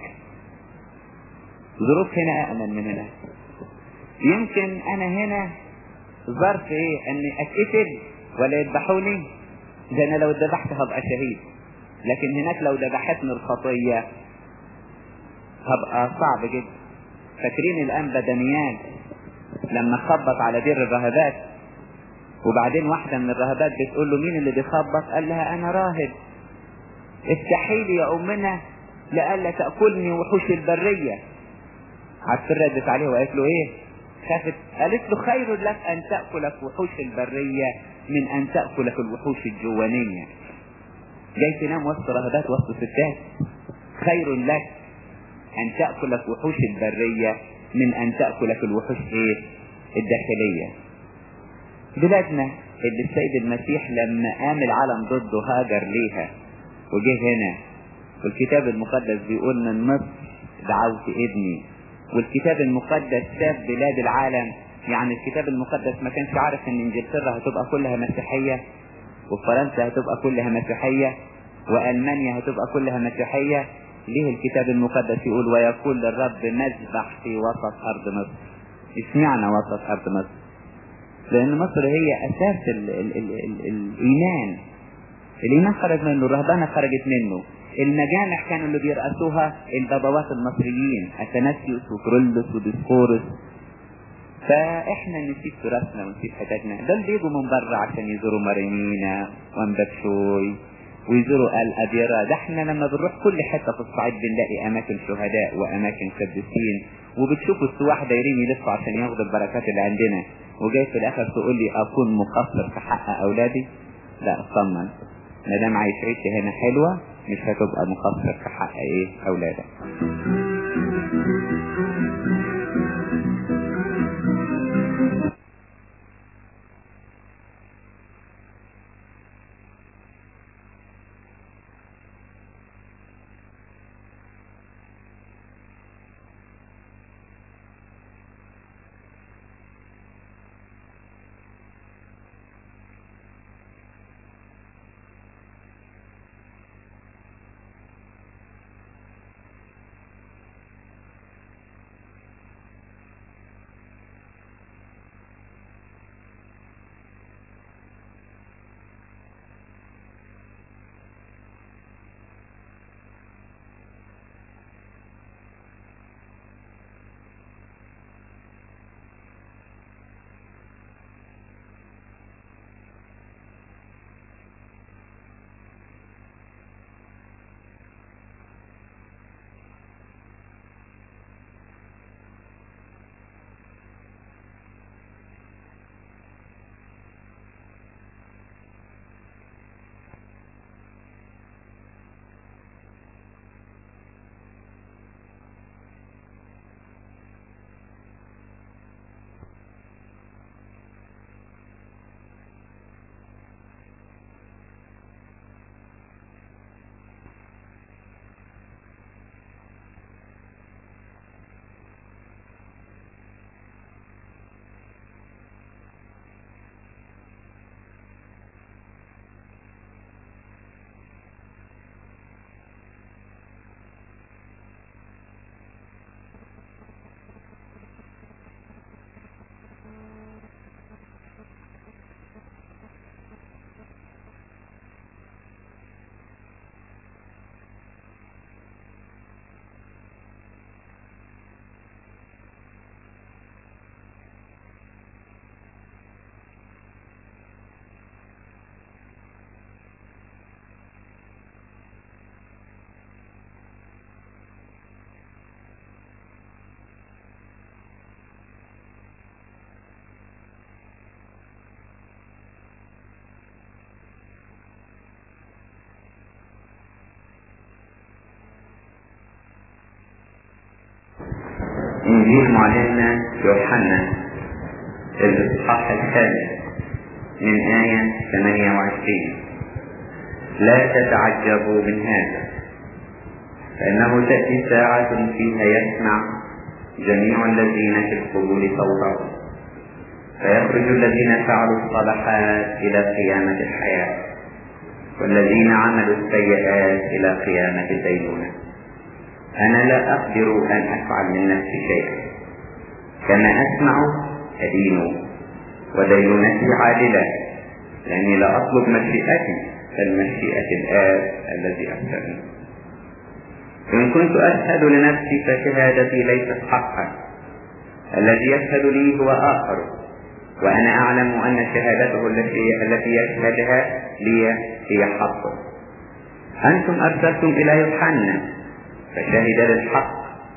ظروف هنا امن من هناك يمكن انا هنا ظرف ايه اني اتقتل ولا يذبحوني ده انا لو اتذبحت هبقى شهيد لكن هناك لو ذبحتني الخطية هبقى صعب جدا فاكرين الانبا دانيال لما خبط على دير الرهبات وبعدين واحدة من الرهبات بتقول له مين اللي بيخبط قال لها انا راهب افتحي لي يا امنا لألا تأكلني وحوش البرية عارفين ردت عليه وقالت له ايه خافت قالت له خير لك ان تأكلك وحوش البرية من ان تأكلك الوحوش الجوانية جاي تنام وسط رهبات وسط ستات خير لك ان تأكلك وحوش البرية من ان تأكلك الوحوش ايه الداخلية بلادنا اللي السيد المسيح لما قام العالم ضده هاجر ليها وجه هنا والكتاب المقدس بيقول من مصر دعوت ابني والكتاب المقدس ساب بلاد العالم يعني الكتاب المقدس ما كانش عارف ان انجلترا هتبقى كلها مسيحية وفرنسا هتبقى كلها مسيحية والمانيا هتبقى كلها مسيحية ليه الكتاب المقدس يقول ويقول للرب مذبح في وسط أرض مصر اشمعنى وسط أرض مصر لأن مصر هي أساس ال ال ال ال الإيمان الإيمان خرج منه الرهبانة خرجت منه المجامع كانوا اللي بيرأسوها البابوات المصريين أثناسيوس وكرولوس وديسقورس فاحنا نسيب تراثنا ونسيب حاجاتنا دول بيجوا من بره عشان يزوروا مارينينا وامبابشوي ويزوروا الأبيرة ده احنا لما بنروح كل حتة في الصعيد بنلاقي أماكن شهداء وأماكن قديسين وبتشوفوا السواح دايرين يلفوا عشان ياخدوا البركات اللي عندنا وجاي في الآخر تقول لي أكون مقصر في حق أولادي لا اطمن ما دام عايش عيشة هنا حلوة مش هتبقى مقصر في حق ايه أولادك إنجيل معلمنا يوحنا الإصحاح الخامس من آية 28 لا تتعجبوا من هذا فإنه تأتي ساعة فيها يسمع جميع الذين في القبور صوته فيخرج الذين فعلوا الصالحات إلى قيامة الحياة والذين عملوا السيئات إلى قيامة الدينونة أنا لا أقدر أن أفعل من نفسي شيئا كما أسمع أدين ودينونتي عادلة لأني لا أطلب مشيئتي بل مشيئة الآب الذي أرسلني إن كنت أشهد لنفسي فشهادتي ليست حقا الذي يشهد لي هو آخر وأنا أعلم أن شهادته التي التي يشهدها لي هي حق أنتم أرسلتم إلى يوحنا فشهد للحق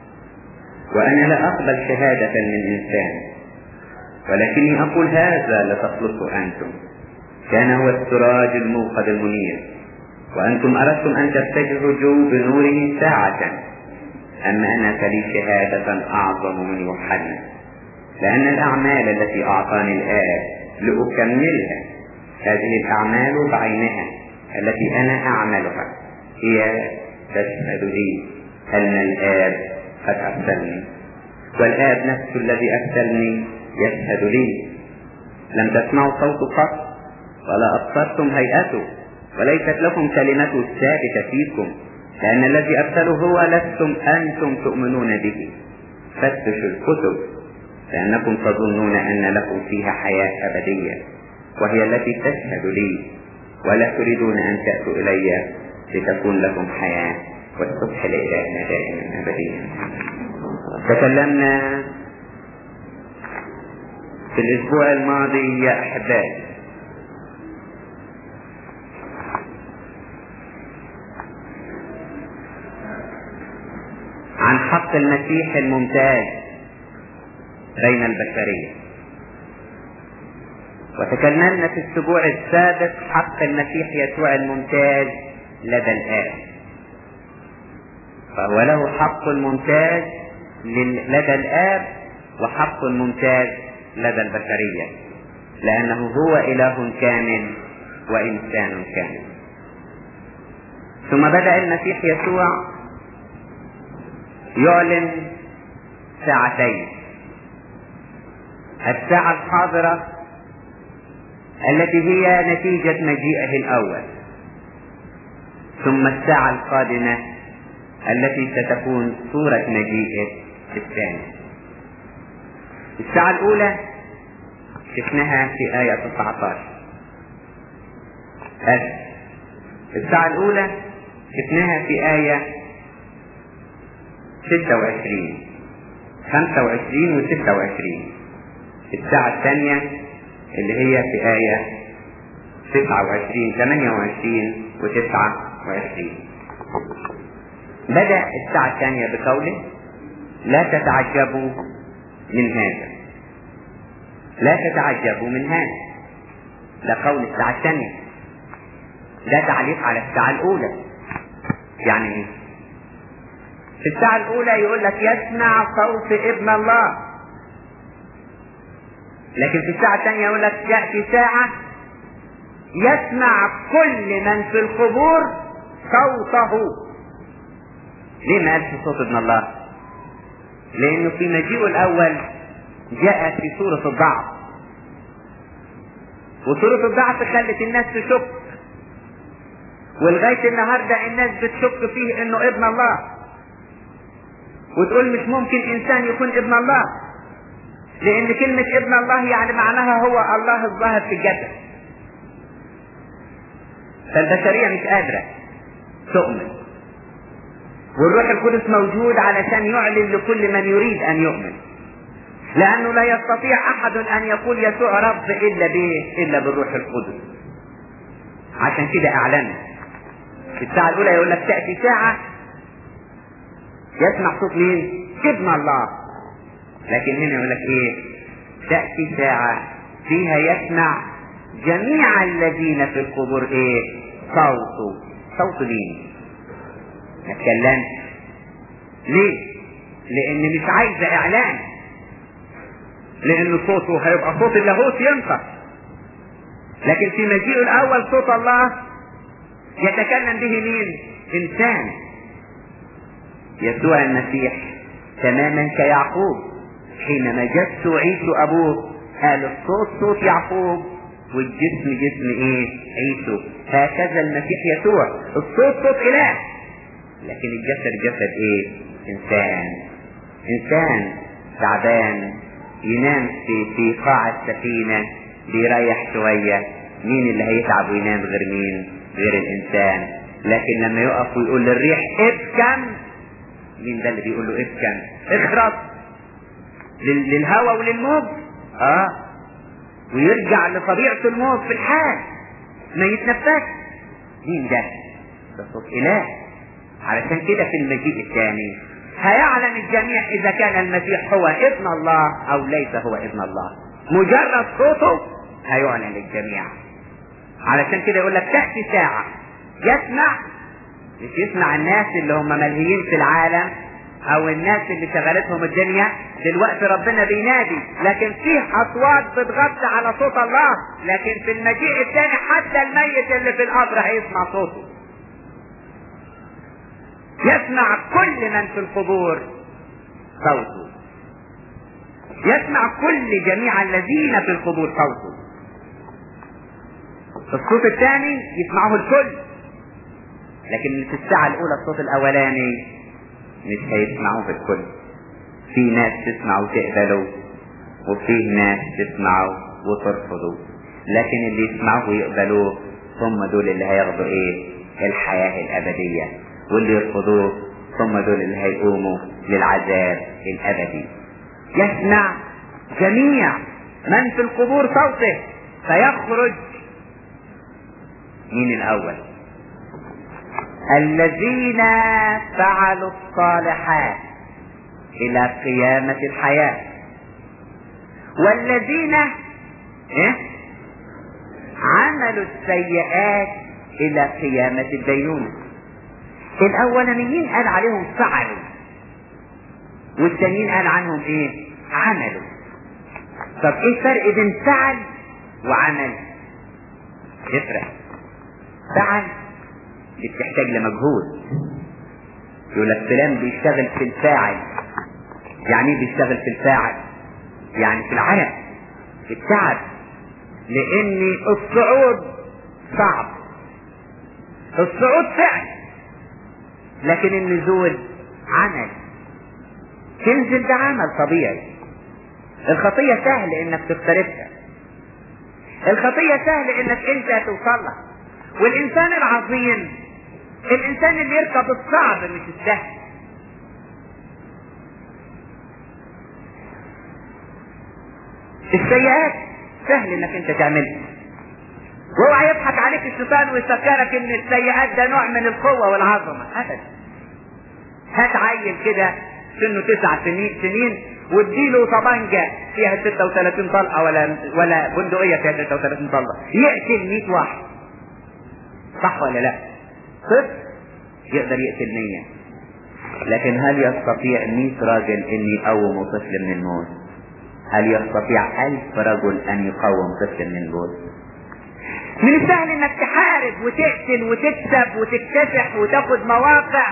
وأنا لا أقبل شهادة من إنسان ولكني أقول هذا لتخلصوا أنتم كان هو السراج الموقد المنير وأنتم أردتم أن تتجهوا بنوره ساعة أما أنا فلي شهادة أعظم من يوحنا لأن الأعمال التي أعطاني الآب لأكملها هذه الأعمال بعينها التي أنا أعملها هي تشهد لي أن الآب قد أرسلني والآب نفسه الذي أرسلني يشهد لي لم تسمعوا صوت قط ولا أبصرتم هيئته وليست لكم كلمته الثابتة فيكم لأن الذي أرسله هو لستم أنتم تؤمنون به فتشوا الكتب لأنكم تظنون أن لكم فيها حياة أبدية وهي التي تشهد لي ولا تريدون أن تأتوا إلي لتكون لكم حياة والصبح لإلهنا دائما أبديا تكلمنا في الأسبوع الماضي يا أحبائي عن حق المسيح الممتاز بين البشرية وتكلمنا في الأسبوع السابق حق المسيح يسوع الممتاز لدى الآب فهو له حق ممتاز لدى الآب وحق ممتاز لدى البشرية لأنه هو إله كامل وإنسان كامل ثم بدأ المسيح يسوع يعلن ساعتين الساعة الحاضرة التي هي نتيجة مجيئه الأول ثم الساعة القادمة التي ستكون صورة مجيئه الثاني الساعة الأولى شفناها في آية 19 أه. الساعة الأولى شفناها في آية 26 25 و 26 الساعة الثانية اللي هي في آية 29 28 و 29 بدأ الساعة الثانية بقوله لا تتعجبوا من هذا لا تتعجبوا من هذا ده قول الساعة الثانية ده تعليق على الساعة الأولى يعني ايه؟ في الساعة الأولى يقول لك يسمع صوت ابن الله لكن في الساعة الثانية يقول لك يأتي ساعة يسمع كل من في القبور صوته ليه ما قالش صوت ابن الله لانه في مجيئه الاول جاء في صورة الضعف وصورة الضعف خلت الناس تشك ولغاية النهاردة الناس بتشك فيه انه ابن الله وتقول مش ممكن انسان يكون ابن الله لان كلمة ابن الله يعني معناها هو الله الظاهر في الجسد فالبشرية مش قادرة تؤمن والروح القدس موجود علشان يعلن لكل من يريد ان يؤمن لانه لا يستطيع احد ان يقول يسوع رب الا به الا بالروح القدس عشان كده اعلن في الساعة الاولى يقول لك تأتي ساعة يسمع صوت مين ابن الله لكن هنا يقول لك ايه تأتي ساعة فيها يسمع جميع الذين في القبور ايه صوته صوت مين ما اتكلمش ليه لان مش عايزة اعلان لان صوته هيبقى صوت اللاهوت ينطق لكن في مجيئه الاول صوت الله يتكلم به مين انسان يسوع المسيح تماما كيعقوب حينما جس عيسو ابوه قال الصوت صوت يعقوب والجسم جسم ايه عيسو هكذا المسيح يسوع الصوت صوت اله لكن الجسد جسد ايه انسان انسان تعبان ينام في في قاع السفينة بيريح شوية مين اللي هيتعب وينام غير مين غير الانسان لكن لما يقف ويقول للريح ابكم مين ده اللي بيقول له ابكم اخرس لل- للهوى وللموج اه ويرجع لطبيعة الموت في الحال ما يتنفسش مين ده ده صوت اله علشان كده في المجيء الثاني هيعلم الجميع اذا كان المسيح هو ابن الله او ليس هو ابن الله مجرد صوته هيعلن للجميع علشان كده يقول لك تأتي ساعة يسمع مش يسمع الناس اللي هم ملهيين في العالم او الناس اللي شغلتهم الدنيا دلوقتي ربنا بينادي لكن فيه اصوات بتغطي على صوت الله لكن في المجيء الثاني حتى الميت اللي في القبر هيسمع صوته يسمع كل من في القبور صوته يسمع كل جميع الذين في القبور صوته الصوت الثاني يسمعه الكل لكن في الساعة الأولى الصوت الأولاني مش هيسمعوه الكل في ناس تسمع وتقبلوا وفي ناس تسمعوا وترفضوا لكن اللي يسمعوه ويقبلوه هم دول اللي هياخدوا ايه الحياة الأبدية واللي يرفضوه هم دول اللي هيقوموا للعذاب الأبدي يسمع جميع من في القبور صوته فيخرج مين الأول الذين فعلوا الصالحات إلى قيامة الحياة والذين إيه؟ عملوا السيئات إلى قيامة الدينونة الأولانيين قال عليهم فعلوا والتانيين قال عنهم إيه عملوا طب إيه الفرق بين فعل وعمل يفرق فعل دي بتحتاج لمجهود يقول لك فلان بيشتغل في الفاعل يعني ايه بيشتغل في الفاعل يعني في العرق في التعب لان الصعود صعب الصعود فعل لكن النزول عمل تنزل ده عمل طبيعي الخطية سهل انك تقترفها الخطية سهل انك انت توصلها والانسان العظيم الانسان اللي يركب الصعب مش السهل السيئات سهل انك انت تعملها واوعى يضحك عليك الشيطان ويفكرك ان السيئات ده نوع من القوة والعظمة ابدا هات عيل كده سنه تسع سنين سنين واديله طبنجة فيها 36 طلقة ولا ولا بندقية فيها 36 طلقة يقتل 100 واحد صح ولا لا؟ صفر يقدر يقتل 100 لكن هل يستطيع 100 راجل ان يقوموا طفل من الموت؟ هل يستطيع ألف رجل أن يقوم طفل من الموت؟ من السهل انك تحارب وتقتل وتكسب وتكتسح وتاخد مواقع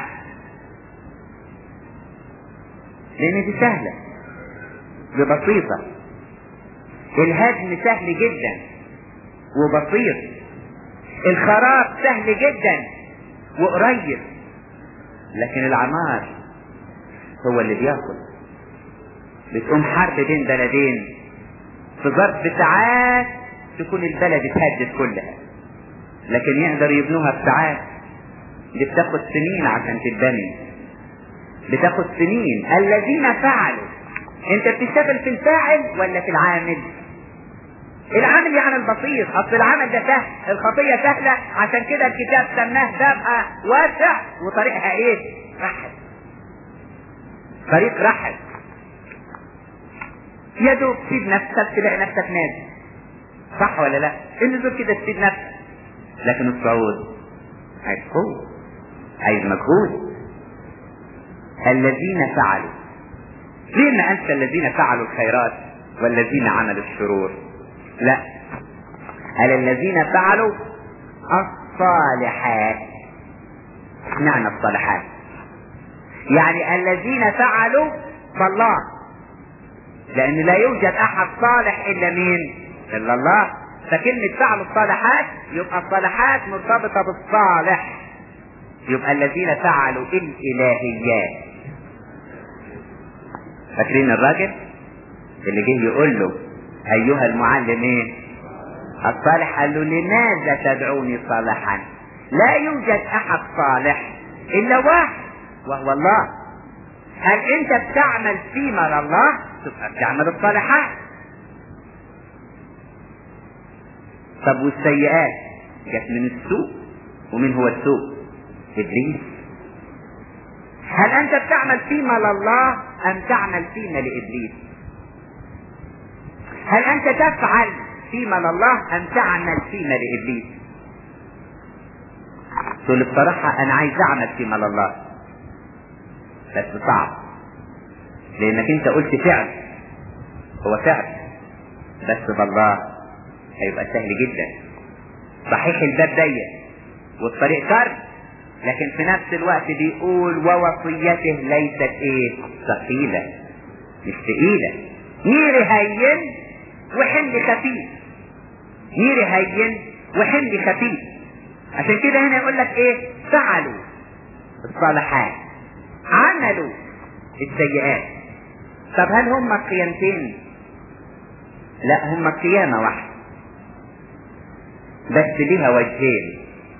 لان دي سهلة دي بسيطة الهدم سهل جدا وبسيط الخراب سهل جدا وقريب لكن العمار هو اللي بياكل بتقوم حرب بين بلدين في ظرف ساعات تكون البلد اتهدت كلها لكن يقدر يبنوها في ساعات دي بتاخد سنين عشان تتبني بتاخد سنين الذين فعلوا انت بتشتغل في الفاعل ولا في العامل العامل يعني البسيط اصل العمل ده سهل الخطية سهلة عشان كده الكتاب سماه بابها واسع وطريقها ايه رحل طريق رحل يا دوب تسيب نفسك تلاقي نفسك نازل صح ولا لا النزول كده تسيب نفسك لكن الصعود عايز قوة عايز مجهود الذين فعلوا ليه ما قالش الذين فعلوا الخيرات والذين عملوا الشرور لا قال الذين فعلوا الصالحات معنى الصالحات يعني الذين فعلوا بالله لان لا يوجد احد صالح الا مين الا الله فكلمة فعلوا الصالحات يبقى الصالحات مرتبطة بالصالح يبقى الذين فعلوا الالهيات فاكرين الراجل اللي جه يقول له ايها المعلم ايه الصالح قال له لماذا تدعوني صالحا لا يوجد احد صالح الا واحد وهو الله هل انت بتعمل فيما لله تبقى بتعمل الصالحات طب والسيئات جت من السوء ومن هو السوء ابليس هل انت بتعمل فيما لله ام تعمل فيما لابليس هل انت تفعل فيما لله ام تعمل فيما لابليس تقول بصراحة انا عايز اعمل فيما لله بس صعب لانك انت قلت فعل هو فعل بس بالله هيبقى سهل جدا صحيح الباب ضيق والطريق كرب لكن في نفس الوقت بيقول ووصيته ليست ايه ثقيلة مش ثقيلة ميري هين وحمل خفيف ميري هين وحمل خفيف عشان كده هنا يقول لك ايه فعلوا الصالحات عملوا السيئات طب هل هم قيامتين لا هم قيامة واحدة بس ليها وجهين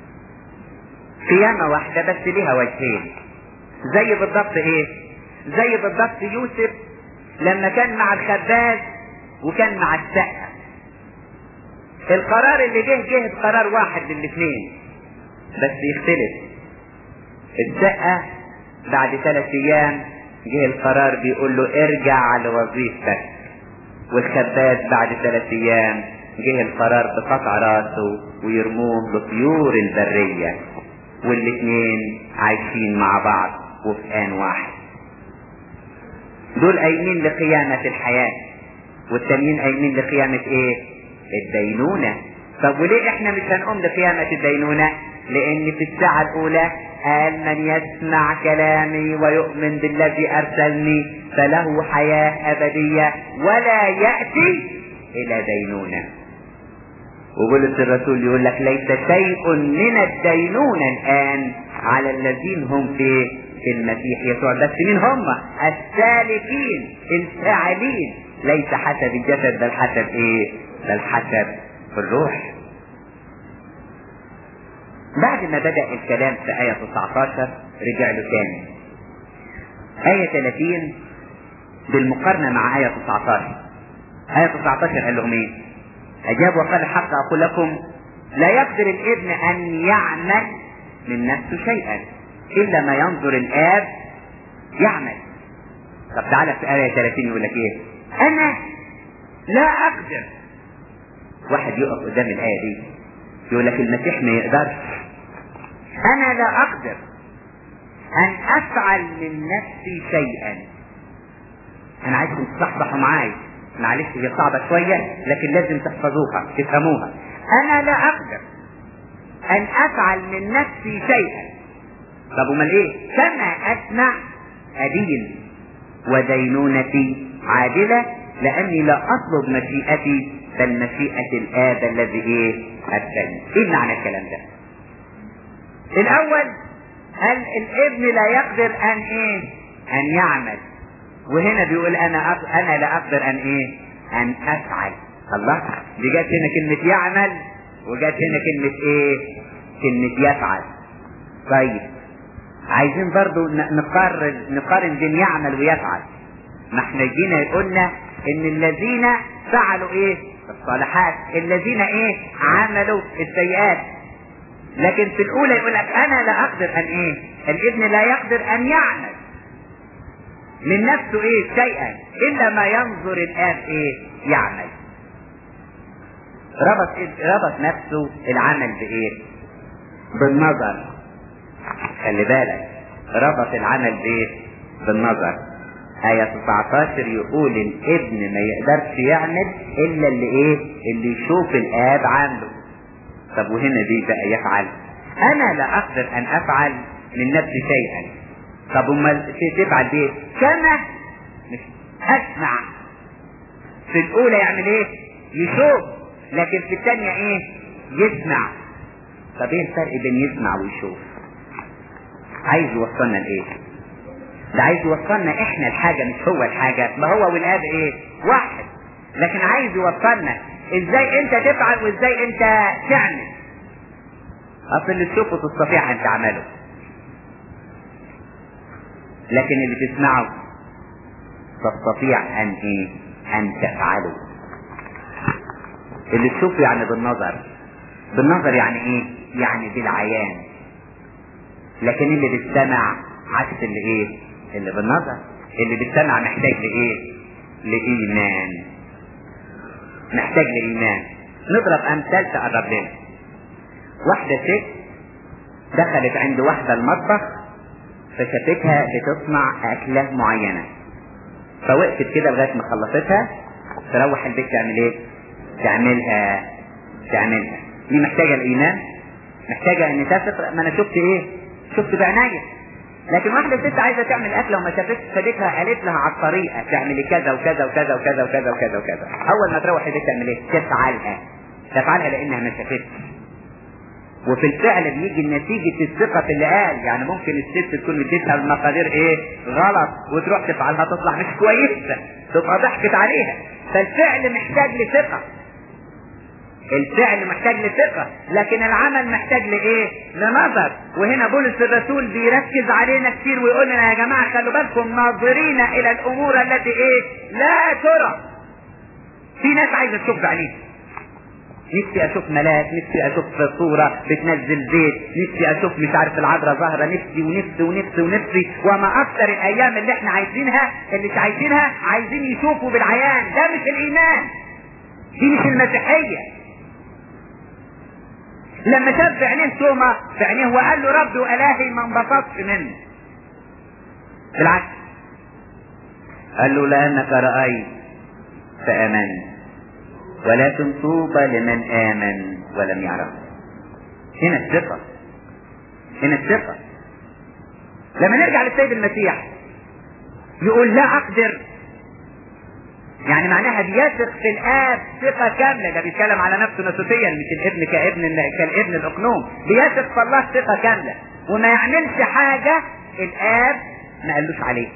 قيامة واحدة بس ليها وجهين زي بالضبط ايه زي بالضبط يوسف لما كان مع الخباز وكان مع السقة القرار اللي جه جه قرار واحد للاثنين بس يختلف السقة بعد ثلاث ايام جه القرار بيقول له ارجع لوظيفتك والخباز بعد ثلاث ايام جه القرار بقطع راسه ويرموه بطيور البرية والاثنين عايشين مع بعض وفي آن واحد دول قايمين لقيامة الحياة والتانيين قايمين لقيامة ايه الدينونة طب وليه احنا مش هنقوم لقيامة الدينونة لان في الساعة الاولى قال من يسمع كلامي ويؤمن بالذي ارسلني فله حياة ابدية ولا يأتي الى دينونة وبولس الرسول يقول لك ليس شيء من الدينونة الان على الذين هم في في المسيح يسوع بس مين هم السالكين الفاعلين ليس حسب الجسد بل حسب ايه بل حسب الروح بعد ما بدأ الكلام في آية 19 رجع له تاني آية 30 بالمقارنة مع آية 19 آية 19 قال لهم ايه أجاب وقال الحق أقول لكم لا يقدر الابن أن يعمل من نفسه شيئا إلا ما ينظر الآب يعمل طب تعالى في آية 30 يقول لك إيه أنا لا أقدر واحد يقف قدام الآية دي يقول لك المسيح ما يقدرش أنا لا أقدر أن أفعل من نفسي شيئا أنا عايزكم تصحصحوا معايا معلش هي صعبة شوية لكن لازم تحفظوها تفهموها أنا لا أقدر أن أفعل من نفسي شيئا طب امال ايه كما اسمع ادين ودينونتي عادلة لاني لا اطلب مشيئتي بل مشيئة الاب الذي ايه ارسلني ايه معنى الكلام ده الاول قال الابن لا يقدر ان ايه ان يعمل وهنا بيقول انا أق... انا لا اقدر ان ايه ان افعل الله دي جت هنا كلمة يعمل وجت هنا كلمة ايه كلمة يفعل طيب عايزين برضو نقارن نقارن بين يعمل ويفعل ما احنا جينا قلنا ان الذين فعلوا ايه الصالحات الذين ايه عملوا السيئات لكن في الاولى يقول لك انا لا اقدر ان ايه الابن لا يقدر ان يعمل من نفسه ايه شيئا الا ما ينظر الاب ايه يعمل ربط ربط نفسه العمل بايه بالنظر خلي بالك ربط العمل بايه بالنظر آية 19 يقول الابن ما يقدرش يعمل إلا اللي إيه؟ اللي يشوف الآب عامله. طب وهنا دي بقى يفعل؟ أنا لا أقدر أن أفعل من نفسي شيئا. طب أمال تفعل بإيه؟ كما مش أسمع. في الأولى يعمل إيه؟ يشوف، لكن في الثانية إيه؟ يسمع. طب إيه الفرق بين يسمع ويشوف؟ عايز يوصلنا لايه ده عايز يوصلنا احنا الحاجة مش هو الحاجة ما هو والاب ايه واحد لكن عايز يوصلنا ازاي انت تفعل وازاي انت تعمل اصل اللي تشوفه تستطيع ان تعمله لكن اللي تسمعه تستطيع ان ايه ان تفعله اللي تشوفه يعني بالنظر بالنظر يعني ايه يعني بالعيان لكن اللي بيستمع عكس اللي ايه اللي بالنظر اللي بيستمع محتاج لايه لايمان محتاج لايمان نضرب امثال تقرب لنا واحدة ست دخلت عند واحدة المطبخ فشافتها بتصنع أكلة معينة فوقفت كده لغاية ما خلصتها تروح البيت تعمل ايه؟ تعملها تعملها دي محتاجة الإيمان محتاجة إن تثق ما أنا شفت إيه؟ شفت بعناية لكن واحدة ست عايزة تعمل أكلة وما شافتش فادتها قالت لها على الطريقة تعملي كذا وكذا وكذا وكذا وكذا وكذا وكذا أول ما تروح البيت تعمل إيه؟ تفعلها تفعلها لأنها ما شافتش وفي الفعل بيجي نتيجة الثقة في اللي قال يعني ممكن الست تكون بتفهم المقادير ايه غلط وتروح تفعلها تطلع مش كويسة تبقى ضحكت عليها فالفعل محتاج لثقة الفعل محتاج لثقة لكن العمل محتاج لإيه لنظر وهنا بولس الرسول بيركز علينا كتير ويقول لنا يا جماعة خلوا بالكم ناظرين إلى الأمور التي إيه لا ترى في ناس عايزة تشوف بعينيها نفسي اشوف ملاك نفسي اشوف صورة بتنزل زيت نفسي اشوف مش عارف العذراء ظاهرة نفسي ونفسي ونفسي ونفسي وما اكثر الايام اللي احنا عايزينها اللي مش عايزينها عايزين يشوفوا بالعيان ده مش الايمان دي مش المسيحية لما شاف في عينيه توما في عينيه وقال له ربي والهي ما انبسطش منه بالعكس قال له لانك رايت فامنت ولكن طوبى لمن آمن ولم يعرف هنا الثقة هنا الثقة لما نرجع للسيد المسيح يقول لا أقدر يعني معناها بيثق في الآب ثقة كاملة ده بيتكلم على نفسه نسوتيا مش الابن كابن كالابن الأقنوم بيثق في الله ثقة كاملة وما يعملش حاجة الآب ما قالوش عليه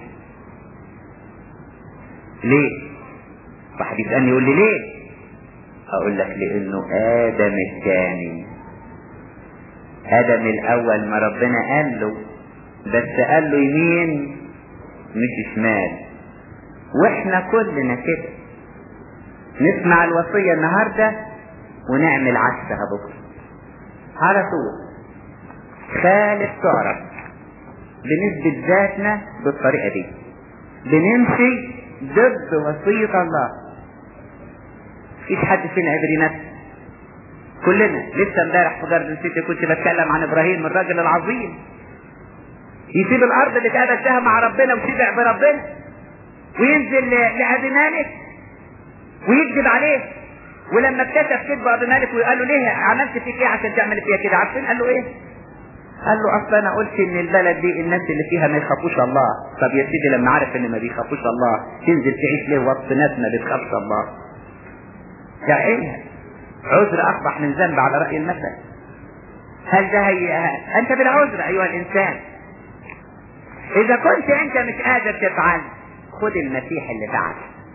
ليه؟ واحد يسألني يقول لي ليه؟ اقول لك لانه ادم الثاني ادم الاول ما ربنا قال له بس قال له يمين مش شمال واحنا كلنا كده نسمع الوصية النهاردة ونعمل عكسها بكرة على طول خالف تعرف بنثبت ذاتنا بالطريقة دي بنمشي ضد وصية الله مفيش حد فينا يدري نفسه كلنا لسه امبارح في جاردن سيتي كنت بتكلم عن ابراهيم الراجل العظيم يسيب الارض اللي اتقابلتها مع ربنا وشبع بربنا وينزل لابي مالك ويكذب عليه ولما اكتشف كذب ابي مالك وقال له ليه عملت فيك ايه عشان تعمل فيها كده عارفين قال له ايه قال له اصل انا قلت ان البلد دي الناس اللي فيها ما يخافوش الله طب يا سيدي لما عارف ان ما بيخافوش الله تنزل تعيش ليه وسط ناس ما بتخافش الله دعيها عذر اقبح من ذنب على راي المثل هل ده هي انت بالعذر ايها الانسان اذا كنت انت مش قادر تفعل خد المسيح اللي فعل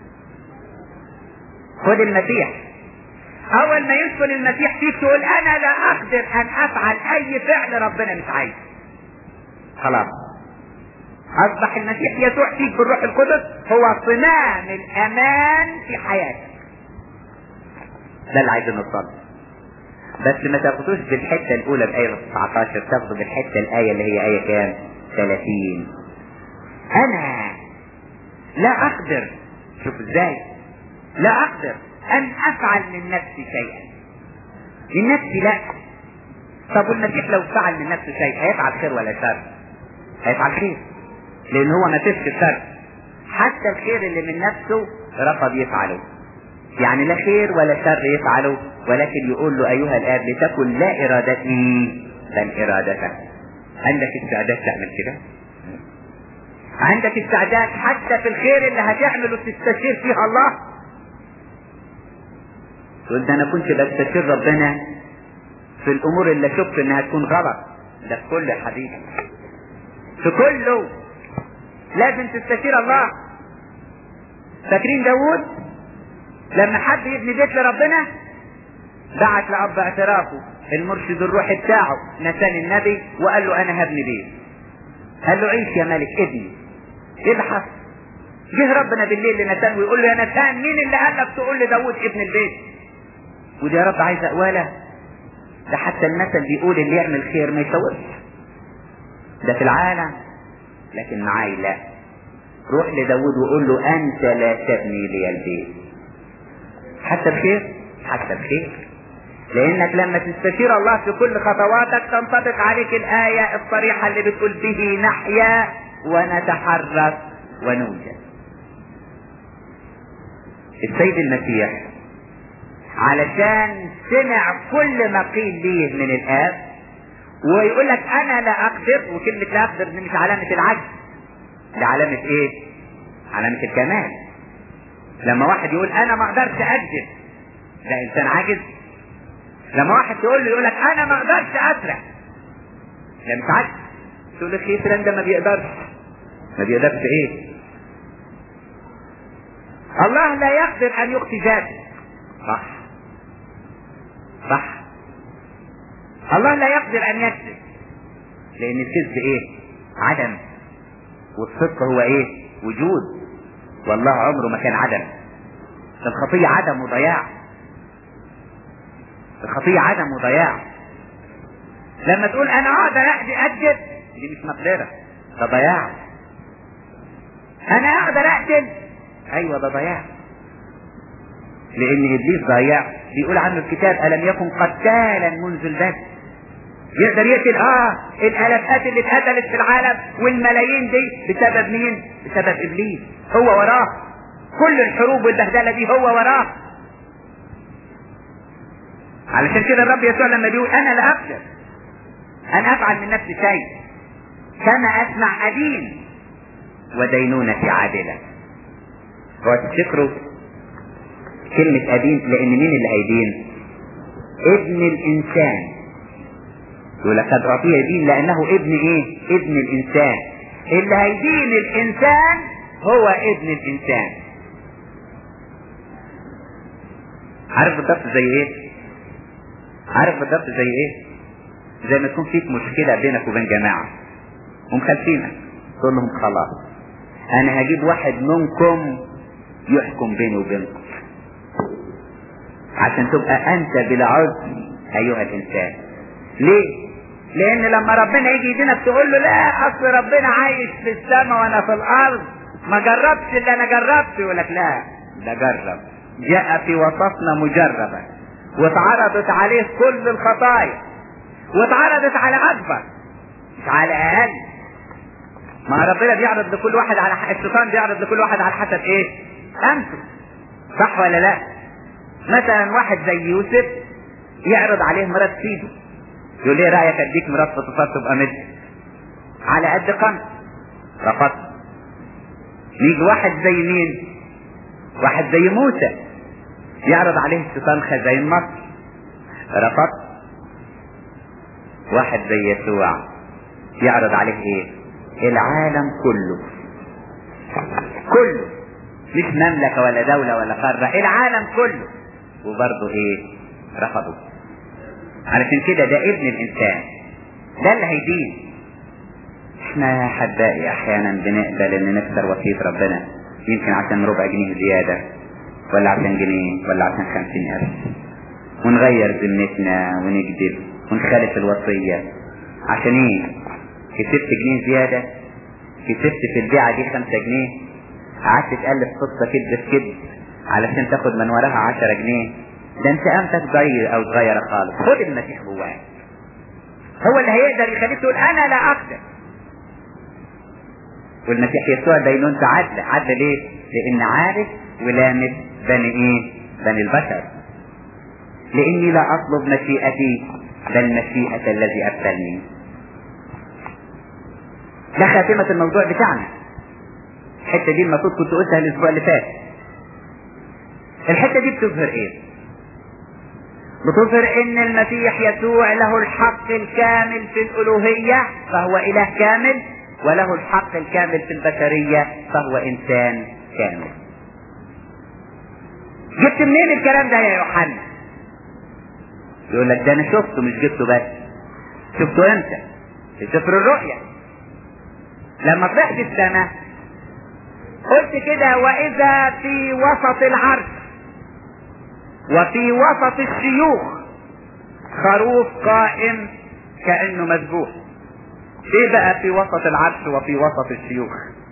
خد المسيح اول ما يدخل المسيح فيك تقول انا لا اقدر ان افعل اي فعل ربنا مش عايزه خلاص اصبح المسيح يسوع فيك بالروح القدس هو صمام الامان في حياتك ده اللي عايزين نوصل بس ما تاخدوش بالحته الاولى بايه 19 تاخدوا بالحته الايه اللي هي ايه كام 30 انا لا اقدر شوف ازاي لا اقدر ان افعل من نفسي شيئا من نفسي لا طب والمسيح لو فعل من نفسه شيء هيفعل خير ولا شر هيفعل خير لان هو ما فيش شر حتى الخير اللي من نفسه رفض يفعله يعني لا خير ولا شر يفعله ولكن يقول له ايها الاب لتكن لا ارادتي بل ارادتك عندك استعداد تعمل كده عندك استعداد حتى في الخير اللي هتعمله تستشير فيها الله تقول ده انا كنت بستشير ربنا في الامور اللي شفت انها تكون غلط ده في كل يا حبيبي في كله لازم تستشير الله فاكرين داوود لما حب يبني بيت لربنا بعت لأب اعترافه المرشد الروحي بتاعه نتان النبي وقال له انا هبني بيت قال له عيش يا ملك ابني ايه اللي حصل جه ربنا بالليل لنتان ويقول له يا نتان مين اللي قال لك تقول لداود ابن البيت ودي يا رب عايز اقواله ده حتى المثل بيقول اللي يعمل خير ما يسويش ده في العالم لكن معاي لا روح لداود وقول له انت لا تبني لي البيت حتى الخير حتى الخير لانك لما تستشير الله في كل خطواتك تنطبق عليك الايه الصريحه اللي بتقول به نحيا ونتحرك ونوجد السيد المسيح علشان سمع كل ما قيل ليه من الاب ويقول لك انا لا اقدر وكلمه لا اقدر دي مش علامه العجز دي علامه ايه علامه الكمال لما واحد يقول انا ما اقدرش اكذب ده انسان عاجز لما واحد تقول له يقول لك انا ما اقدرش اسرق لا مش عارف تقول لك ايه فلان ده ما بيقدرش ما بيقدرش ايه الله لا يقدر ان يخفي ذاته صح صح الله لا يقدر ان يكذب لان الكذب ايه عدم والصدق هو ايه وجود والله عمره ما كان عدم الخطية عدم وضياع الخطية عدم وضياع لما تقول انا اقدر اكذب دي مش مقدرة ده ضياع انا اقدر اقتل ايوه ده ضياع لان ابليس ضياع بيقول عنه الكتاب الم يكن قتالا منذ البدء يقدر يقتل اه الالافات اللي اتقتلت في العالم والملايين دي بسبب مين بسبب ابليس هو وراه كل الحروب والبهدله دي هو وراه علشان كده الرب يسوع لما بيقول انا لا اقدر ان افعل من نفسي شيء كما اسمع ادين ودينونتي عادله هو تفتكروا كلمة أدين لأن مين اللي هيدين؟ ابن الإنسان يقول لك قد أعطيه دين لأنه ابن إيه؟ ابن الإنسان اللي هيدين الإنسان هو ابن الإنسان عارف بالضبط زي إيه؟ عارف بالضبط زي إيه؟ زي ما تكون فيك مشكلة بينك وبين جماعة ومخالفينك تقول لهم خلاص أنا هجيب واحد منكم يحكم بيني وبينكم عشان تبقى انت بالعزم ايها الانسان ليه لان لما ربنا يجي يدينك تقول له لا اصل ربنا عايش في السماء وانا في الارض ما جربتش اللي انا جربته يقول لك لا ده جرب جاء في وسطنا مجربا واتعرضت عليه كل الخطايا واتعرضت على اكبر مش على اقل ما ربنا بيعرض لكل واحد على الشيطان بيعرض لكل واحد على حسب ايه امسه صح ولا لا مثلا واحد زي يوسف يعرض عليه مرات سيده يقول لي رايك اديك مرات فطفات تبقى مثل على قد قمت رفضت يجي واحد زي مين واحد زي موسى يعرض عليه الشيطان خزاين مصر رفضت واحد زي يسوع يعرض عليه ايه العالم كله كله مش مملكة ولا دولة ولا قارة العالم كله وبرضه ايه رفضوا علشان كده ده ابن الانسان ده اللي هيدين احنا يا احبائي احيانا بنقبل ان نكسر وصية ربنا يمكن عشان ربع جنيه زيادة ولا عشان جنيه ولا عشان خمسين قرش ونغير ذمتنا ونكذب ونخالف الوصية عشان ايه كسبت جنيه زيادة كسبت في البيعة دي خمسة جنيه قعدت تقلب قصة كذب في كذب علشان تاخد من وراها عشرة جنيه ده انت قامتك ضيق او صغيرة خالص خد المسيح جواك هو اللي هيقدر يخليك تقول انا لا اقدر والمسيح يسوع دينونته عدل عدل ليه لان عارف ولامس بني ايه بني البشر لاني لا اطلب مشيئتي بل مشيئة الذي ارسلني ده خاتمة الموضوع بتاعنا الحتة دي المفروض كنت قلتها الاسبوع اللي فات الحتة دي بتظهر ايه بتظهر ان المسيح يسوع له الحق الكامل في الالوهية فهو اله كامل وله الحق الكامل في البشرية فهو انسان كامل جبت منين الكلام ده يا يوحنا يقول لك ده انا شفته مش جبته بس شفته امتى في سفر الرؤيا لما طلعت السماء قلت كده واذا في وسط العرش وفي وسط الشيوخ خروف قائم كانه مذبوح ايه بقى في وسط العرش وفي وسط الشيوخ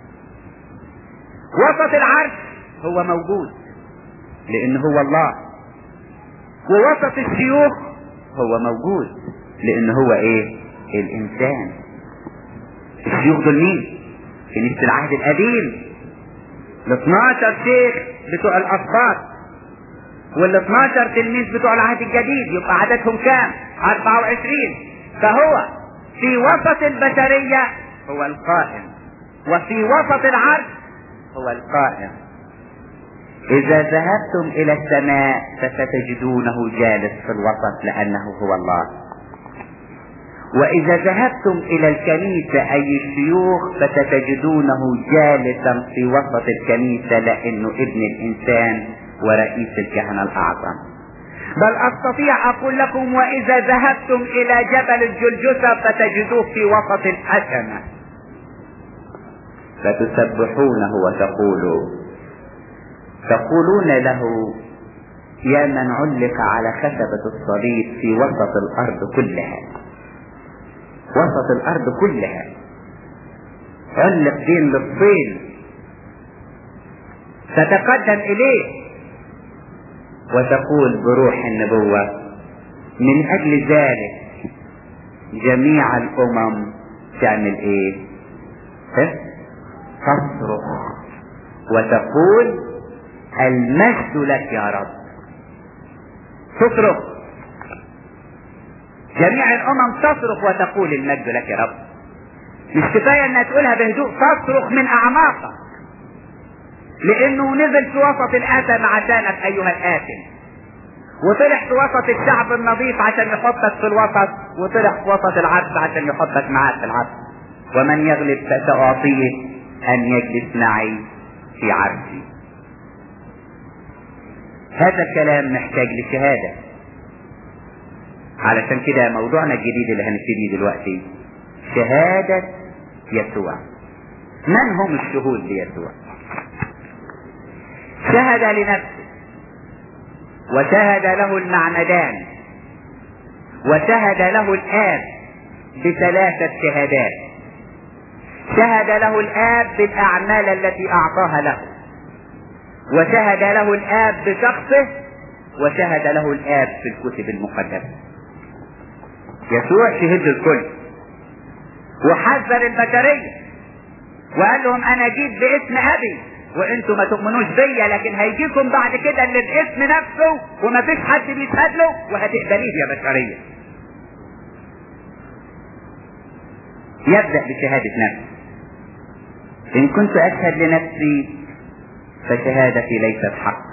وسط العرش هو موجود لان هو الله ووسط الشيوخ هو موجود لان هو ايه الانسان الشيوخ دول مين كنيسة العهد القديم ال 12 شيخ بتوع الاسباط وال 12 تلميذ بتوع العهد الجديد يبقى عددهم كام 24 فهو في وسط البشرية هو القائم وفي وسط العرش هو القائم إذا ذهبتم إلى السماء فستجدونه جالس في الوسط لأنه هو الله وإذا ذهبتم إلى الكنيسة أي الشيوخ فستجدونه جالسا في وسط الكنيسة لأنه ابن الإنسان ورئيس الكهنة الأعظم بل أستطيع أقول لكم وإذا ذهبتم إلى جبل الجلجثة فتجدوه في وسط الحشمة فتسبحونه وتقولوا تقولون له يا من علق على خشبة الصليب في وسط الأرض كلها وسط الأرض كلها علق دين للصين تتقدم إليه وتقول بروح النبوة من أجل ذلك جميع الأمم تعمل إيه؟ تصرخ وتقول المجد لك يا رب تصرخ جميع الامم تصرخ وتقول المجد لك يا رب مش كفايه انها تقولها بهدوء تصرخ من اعماقها لانه نزل في وسط الاسم عشانك ايها الاسم وطلع في وسط الشعب النظيف عشان يحطك في الوسط وطلع في وسط العبد عشان يحطك معاه في العبد ومن يغلب فسأعطيه أن يجلس معي في عرشي هذا الكلام محتاج لشهادة علشان كده موضوعنا الجديد اللي هنبتدي دلوقتي شهادة يسوع من هم الشهود ليسوع شهد لنفسه وشهد له المعمدان وشهد له الآب بثلاثة شهادات شهد له الآب بالأعمال التي أعطاها له وشهد له الآب بشخصه وشهد له الآب في الكتب المقدسة يسوع شهد الكل وحذر البشرية وقال لهم أنا جيت باسم أبي وانتم ما تؤمنوش بيا لكن هيجيكم بعد كده اللي باسم نفسه وما فيش حد بيشهد له وهتقبليه يا بشرية يبدأ بشهادة نفسه إن كنت أشهد لنفسي فشهادتي ليست حق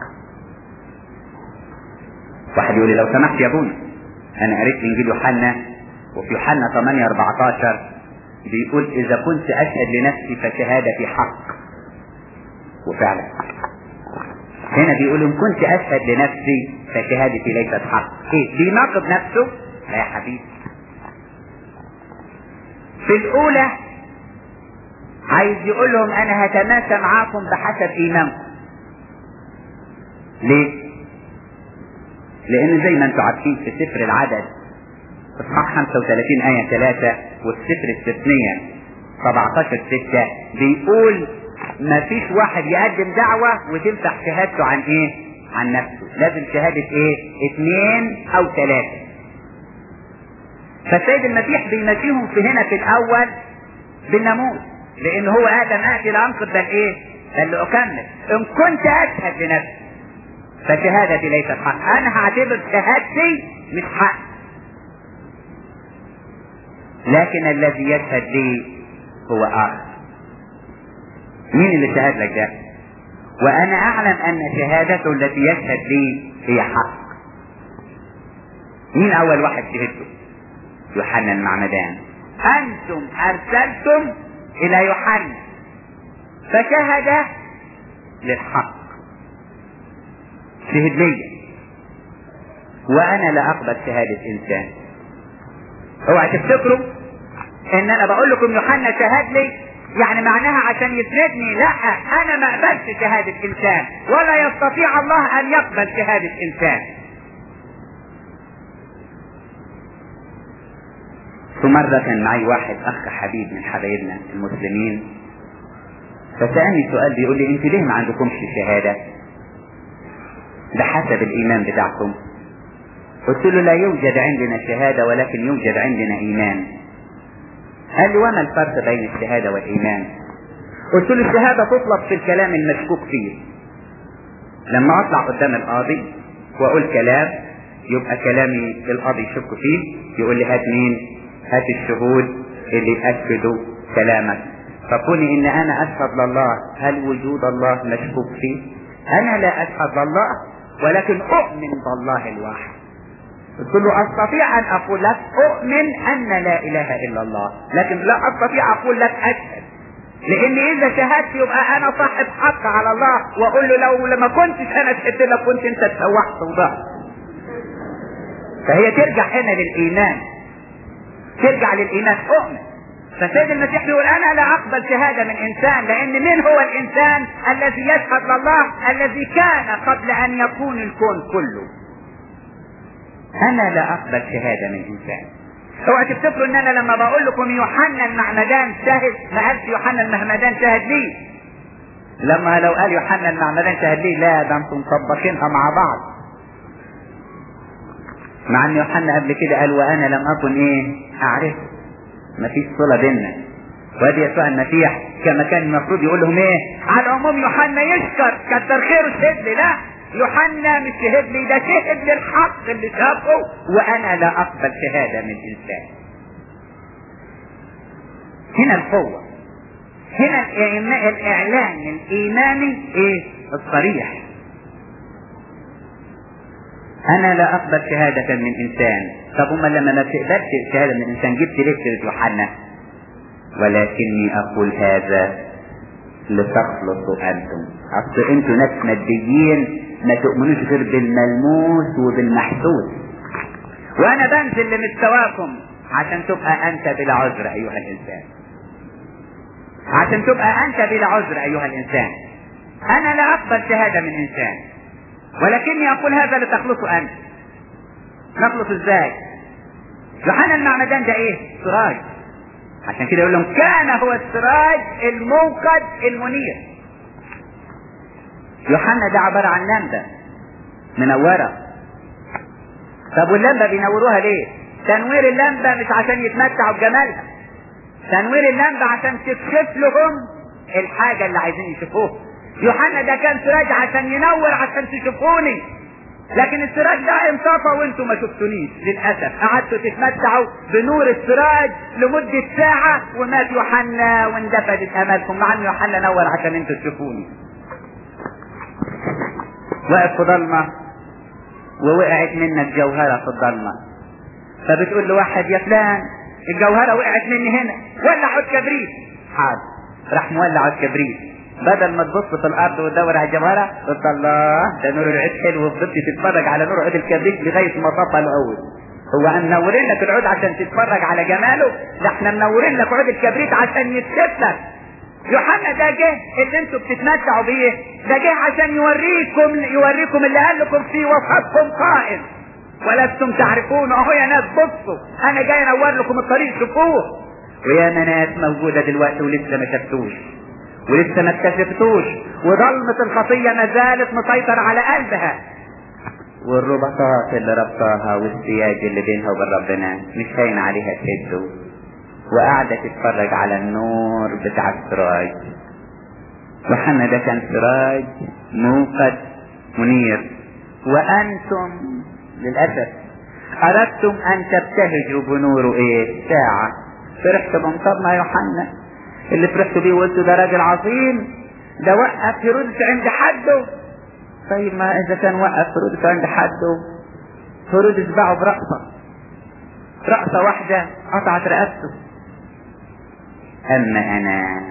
واحد يقول لي لو سمحت يا ابونا انا قريت انجيل يوحنا وفي يوحنا 8 14 بيقول اذا كنت اشهد لنفسي فشهادتي حق وفعلا هنا بيقول ان كنت اشهد لنفسي فشهادتي ليست حق ايه بيناقض نفسه لا يا حبيبي في الاولى عايز يقول لهم انا هتماشى معاكم بحسب ايمانكم ليه لان زي ما انتم عارفين في سفر العدد اصحاح 35 آية 3 والسفر التثنية 17 6 بيقول ما فيش واحد يقدم دعوة وتمسح شهادته عن ايه؟ عن نفسه لازم شهادة ايه؟ اثنين او ثلاثة فالسيد المسيح بيمشيهم في هنا في الاول بالناموس لان هو ادم اتي لانقض بل ايه؟ بل لاكمل ان كنت اشهد لنفسي فشهادتي ليست حق انا هعتبر شهادتي مش حق لكن الذي يشهد لي هو اخر مين اللي شهد لك ده وانا اعلم ان شهادته التي يشهد لي هي حق مين اول واحد شهدته يوحنا المعمدان انتم ارسلتم الى يوحنا فشهد للحق شهد لي وانا لا اقبل شهادة انسان اوعى تفتكروا ان انا بقول لكم يوحنا شهد لي يعني معناها عشان يسندني لا انا ما اقبلش شهادة انسان ولا يستطيع الله ان يقبل شهادة انسان في مرة كان معي واحد اخ حبيب من حبايبنا المسلمين فسألني سؤال بيقول لي انت ليه ما عندكمش شهادة بحسب الايمان بتاعكم قلت له لا يوجد عندنا شهادة ولكن يوجد عندنا ايمان قال لي وما الفرق بين الشهادة والايمان قلت له الشهادة تطلب في الكلام المشكوك فيه لما اطلع قدام القاضي واقول كلام يبقى كلامي القاضي يشك فيه يقول لي هات مين هات الشهود اللي يأكدوا كلامك فكوني ان انا اشهد لله هل وجود الله مشكوك فيه انا لا اشهد الله ولكن اؤمن بالله الواحد قلت له استطيع ان اقول لك اؤمن ان لا اله الا الله لكن لا استطيع اقول لك اشهد لان اذا شهدت يبقى انا صاحب حق على الله واقول له لو لما كنتش انا شهدت لك كنت انت اتسوحت وضعت فهي ترجع هنا للايمان ترجع للايمان اؤمن فسيد المسيح بيقول انا لا اقبل شهاده من انسان لان من هو الانسان الذي يشهد لله الذي كان قبل ان يكون الكون كله انا لا اقبل شهاده من انسان اوعى تفتكروا ان انا لما بقول لكم يوحنا المعمدان شاهد ما قالش يوحنا المعمدان شاهد لي لما لو قال يوحنا المعمدان شاهد لي لا ده انتم مطبقينها مع بعض مع ان يوحنا قبل كده قال وانا لم اكن ايه اعرف مفيش صله بيننا وادي يسوع المسيح كما كان المفروض يقول لهم ايه على العموم يوحنا يشكر كتر خيره شهد لي لا يوحنا مش شهد لي ده شهد للحق اللي شافه وانا لا اقبل شهاده من انسان هنا القوه هنا الاعلان الايماني ايه الصريح انا لا اقبل شهادة من انسان طب هما لما ما بتقبلش شهادة من انسان جبت ليه سيرة يوحنا ولكني اقول هذا لتخلصوا انتم اصل انتوا ناس ماديين ما تؤمنوش غير بالملموس وبالمحسوس وانا بنزل لمستواكم عشان تبقى انت بلا عذر ايها الانسان عشان تبقى انت بلا عذر ايها الانسان انا لا اقبل شهادة من انسان ولكني اقول هذا لتخلصوا انت نخلص ازاي يوحنا المعمدان ده ايه سراج عشان كده يقول لهم كان هو السراج الموقد المنير يوحنا ده عبارة عن لمبة منورة طب واللمبة بينوروها ليه تنوير اللمبة مش عشان يتمتعوا بجمالها تنوير اللمبة عشان تكشف لهم الحاجة اللي عايزين يشوفوها يوحنا ده كان سراج عشان ينور عشان تشوفوني لكن السراج ده انطفى وانتم ما شفتونيش للاسف قعدتوا تتمتعوا بنور السراج لمدة ساعة ومات يوحنا واندفدت امالكم مع ان يوحنا نور عشان انتوا تشوفوني واقف في ضلمة ووقعت منك جوهرة في الضلمة فبتقول لواحد يا فلان الجوهرة وقعت مني هنا ولع عود كبريت حاضر راح مولع عود كبريت بدل ما تبص في الارض وتدور على الجوهره قلت الله ده نور العود حلو وفضلت تتفرج على نور عود الكبريت لغايه ما طفى الاول هو منورين لك العود عشان تتفرج على جماله ده احنا منورين لك عود الكبريت عشان يكشف لك يوحنا ده جه اللي انتوا بتتمتعوا بيه ده جه عشان يوريكم يوريكم اللي قال لكم في وسطكم قائم ولستم تعرفون اهو يا ناس بصوا انا جاي انور لكم الطريق شوفوه ويا ناس موجوده دلوقتي ولسه ما شفتوش ولسه ما اكتشفتوش وظلمة الخطية ما زالت مسيطر على قلبها والرباطات اللي ربطاها والسياج اللي بينها وبين ربنا مش هين عليها تهده وقاعدة تتفرج على النور بتاع السراج وحنا ده كان سراج موقد منير وأنتم للأسف أردتم أن تبتهجوا بنوره إيه ساعة فرحت بمطرنا يوحنا اللي فرحت بيه وقلت ده راجل عظيم ده وقف هيرودس عند حده طيب ما اذا كان وقف هيرودس عند حده هيرودس باعه برأسه رأسة واحدة قطعت رقبته اما انا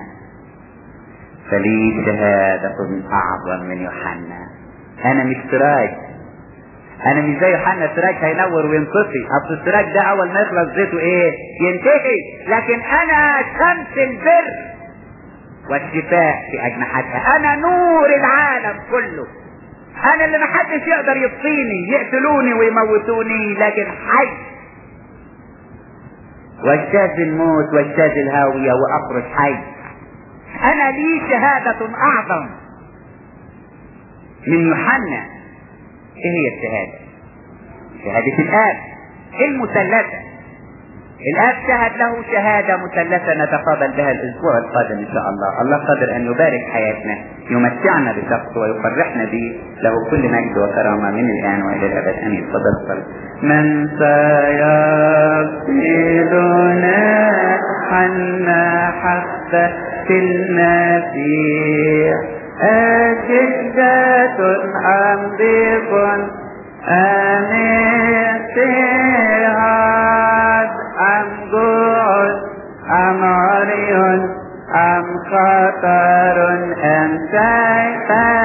فلي شهادة اعظم من يوحنا انا مش سراج انا مش زي يوحنا السراج هينور وينطفي اصل السراج ده اول ما يخلص زيته ايه ينتهي لكن انا شمس البر والشفاء في اجنحتها انا نور العالم كله انا اللي محدش يقدر يبطيني يقتلوني ويموتوني لكن حي واجتاز الموت واجتاز الهاوية واخرج حي انا لي شهادة اعظم من يوحنا ايه هي الشهادة شهادة الاب المثلثة الاب شهد له شهادة مثلثة نتقابل بها الاسبوع القادم ان شاء الله الله قادر ان يبارك حياتنا يمتعنا بشخصه ويفرحنا به له كل مجد وكرامة من الان والى الابد امين تفضل من سيغفلنا عنا حبة المسيح أجدة أم ضيق أم اضطهاد أم جوع أم عري أم خطر أم سيف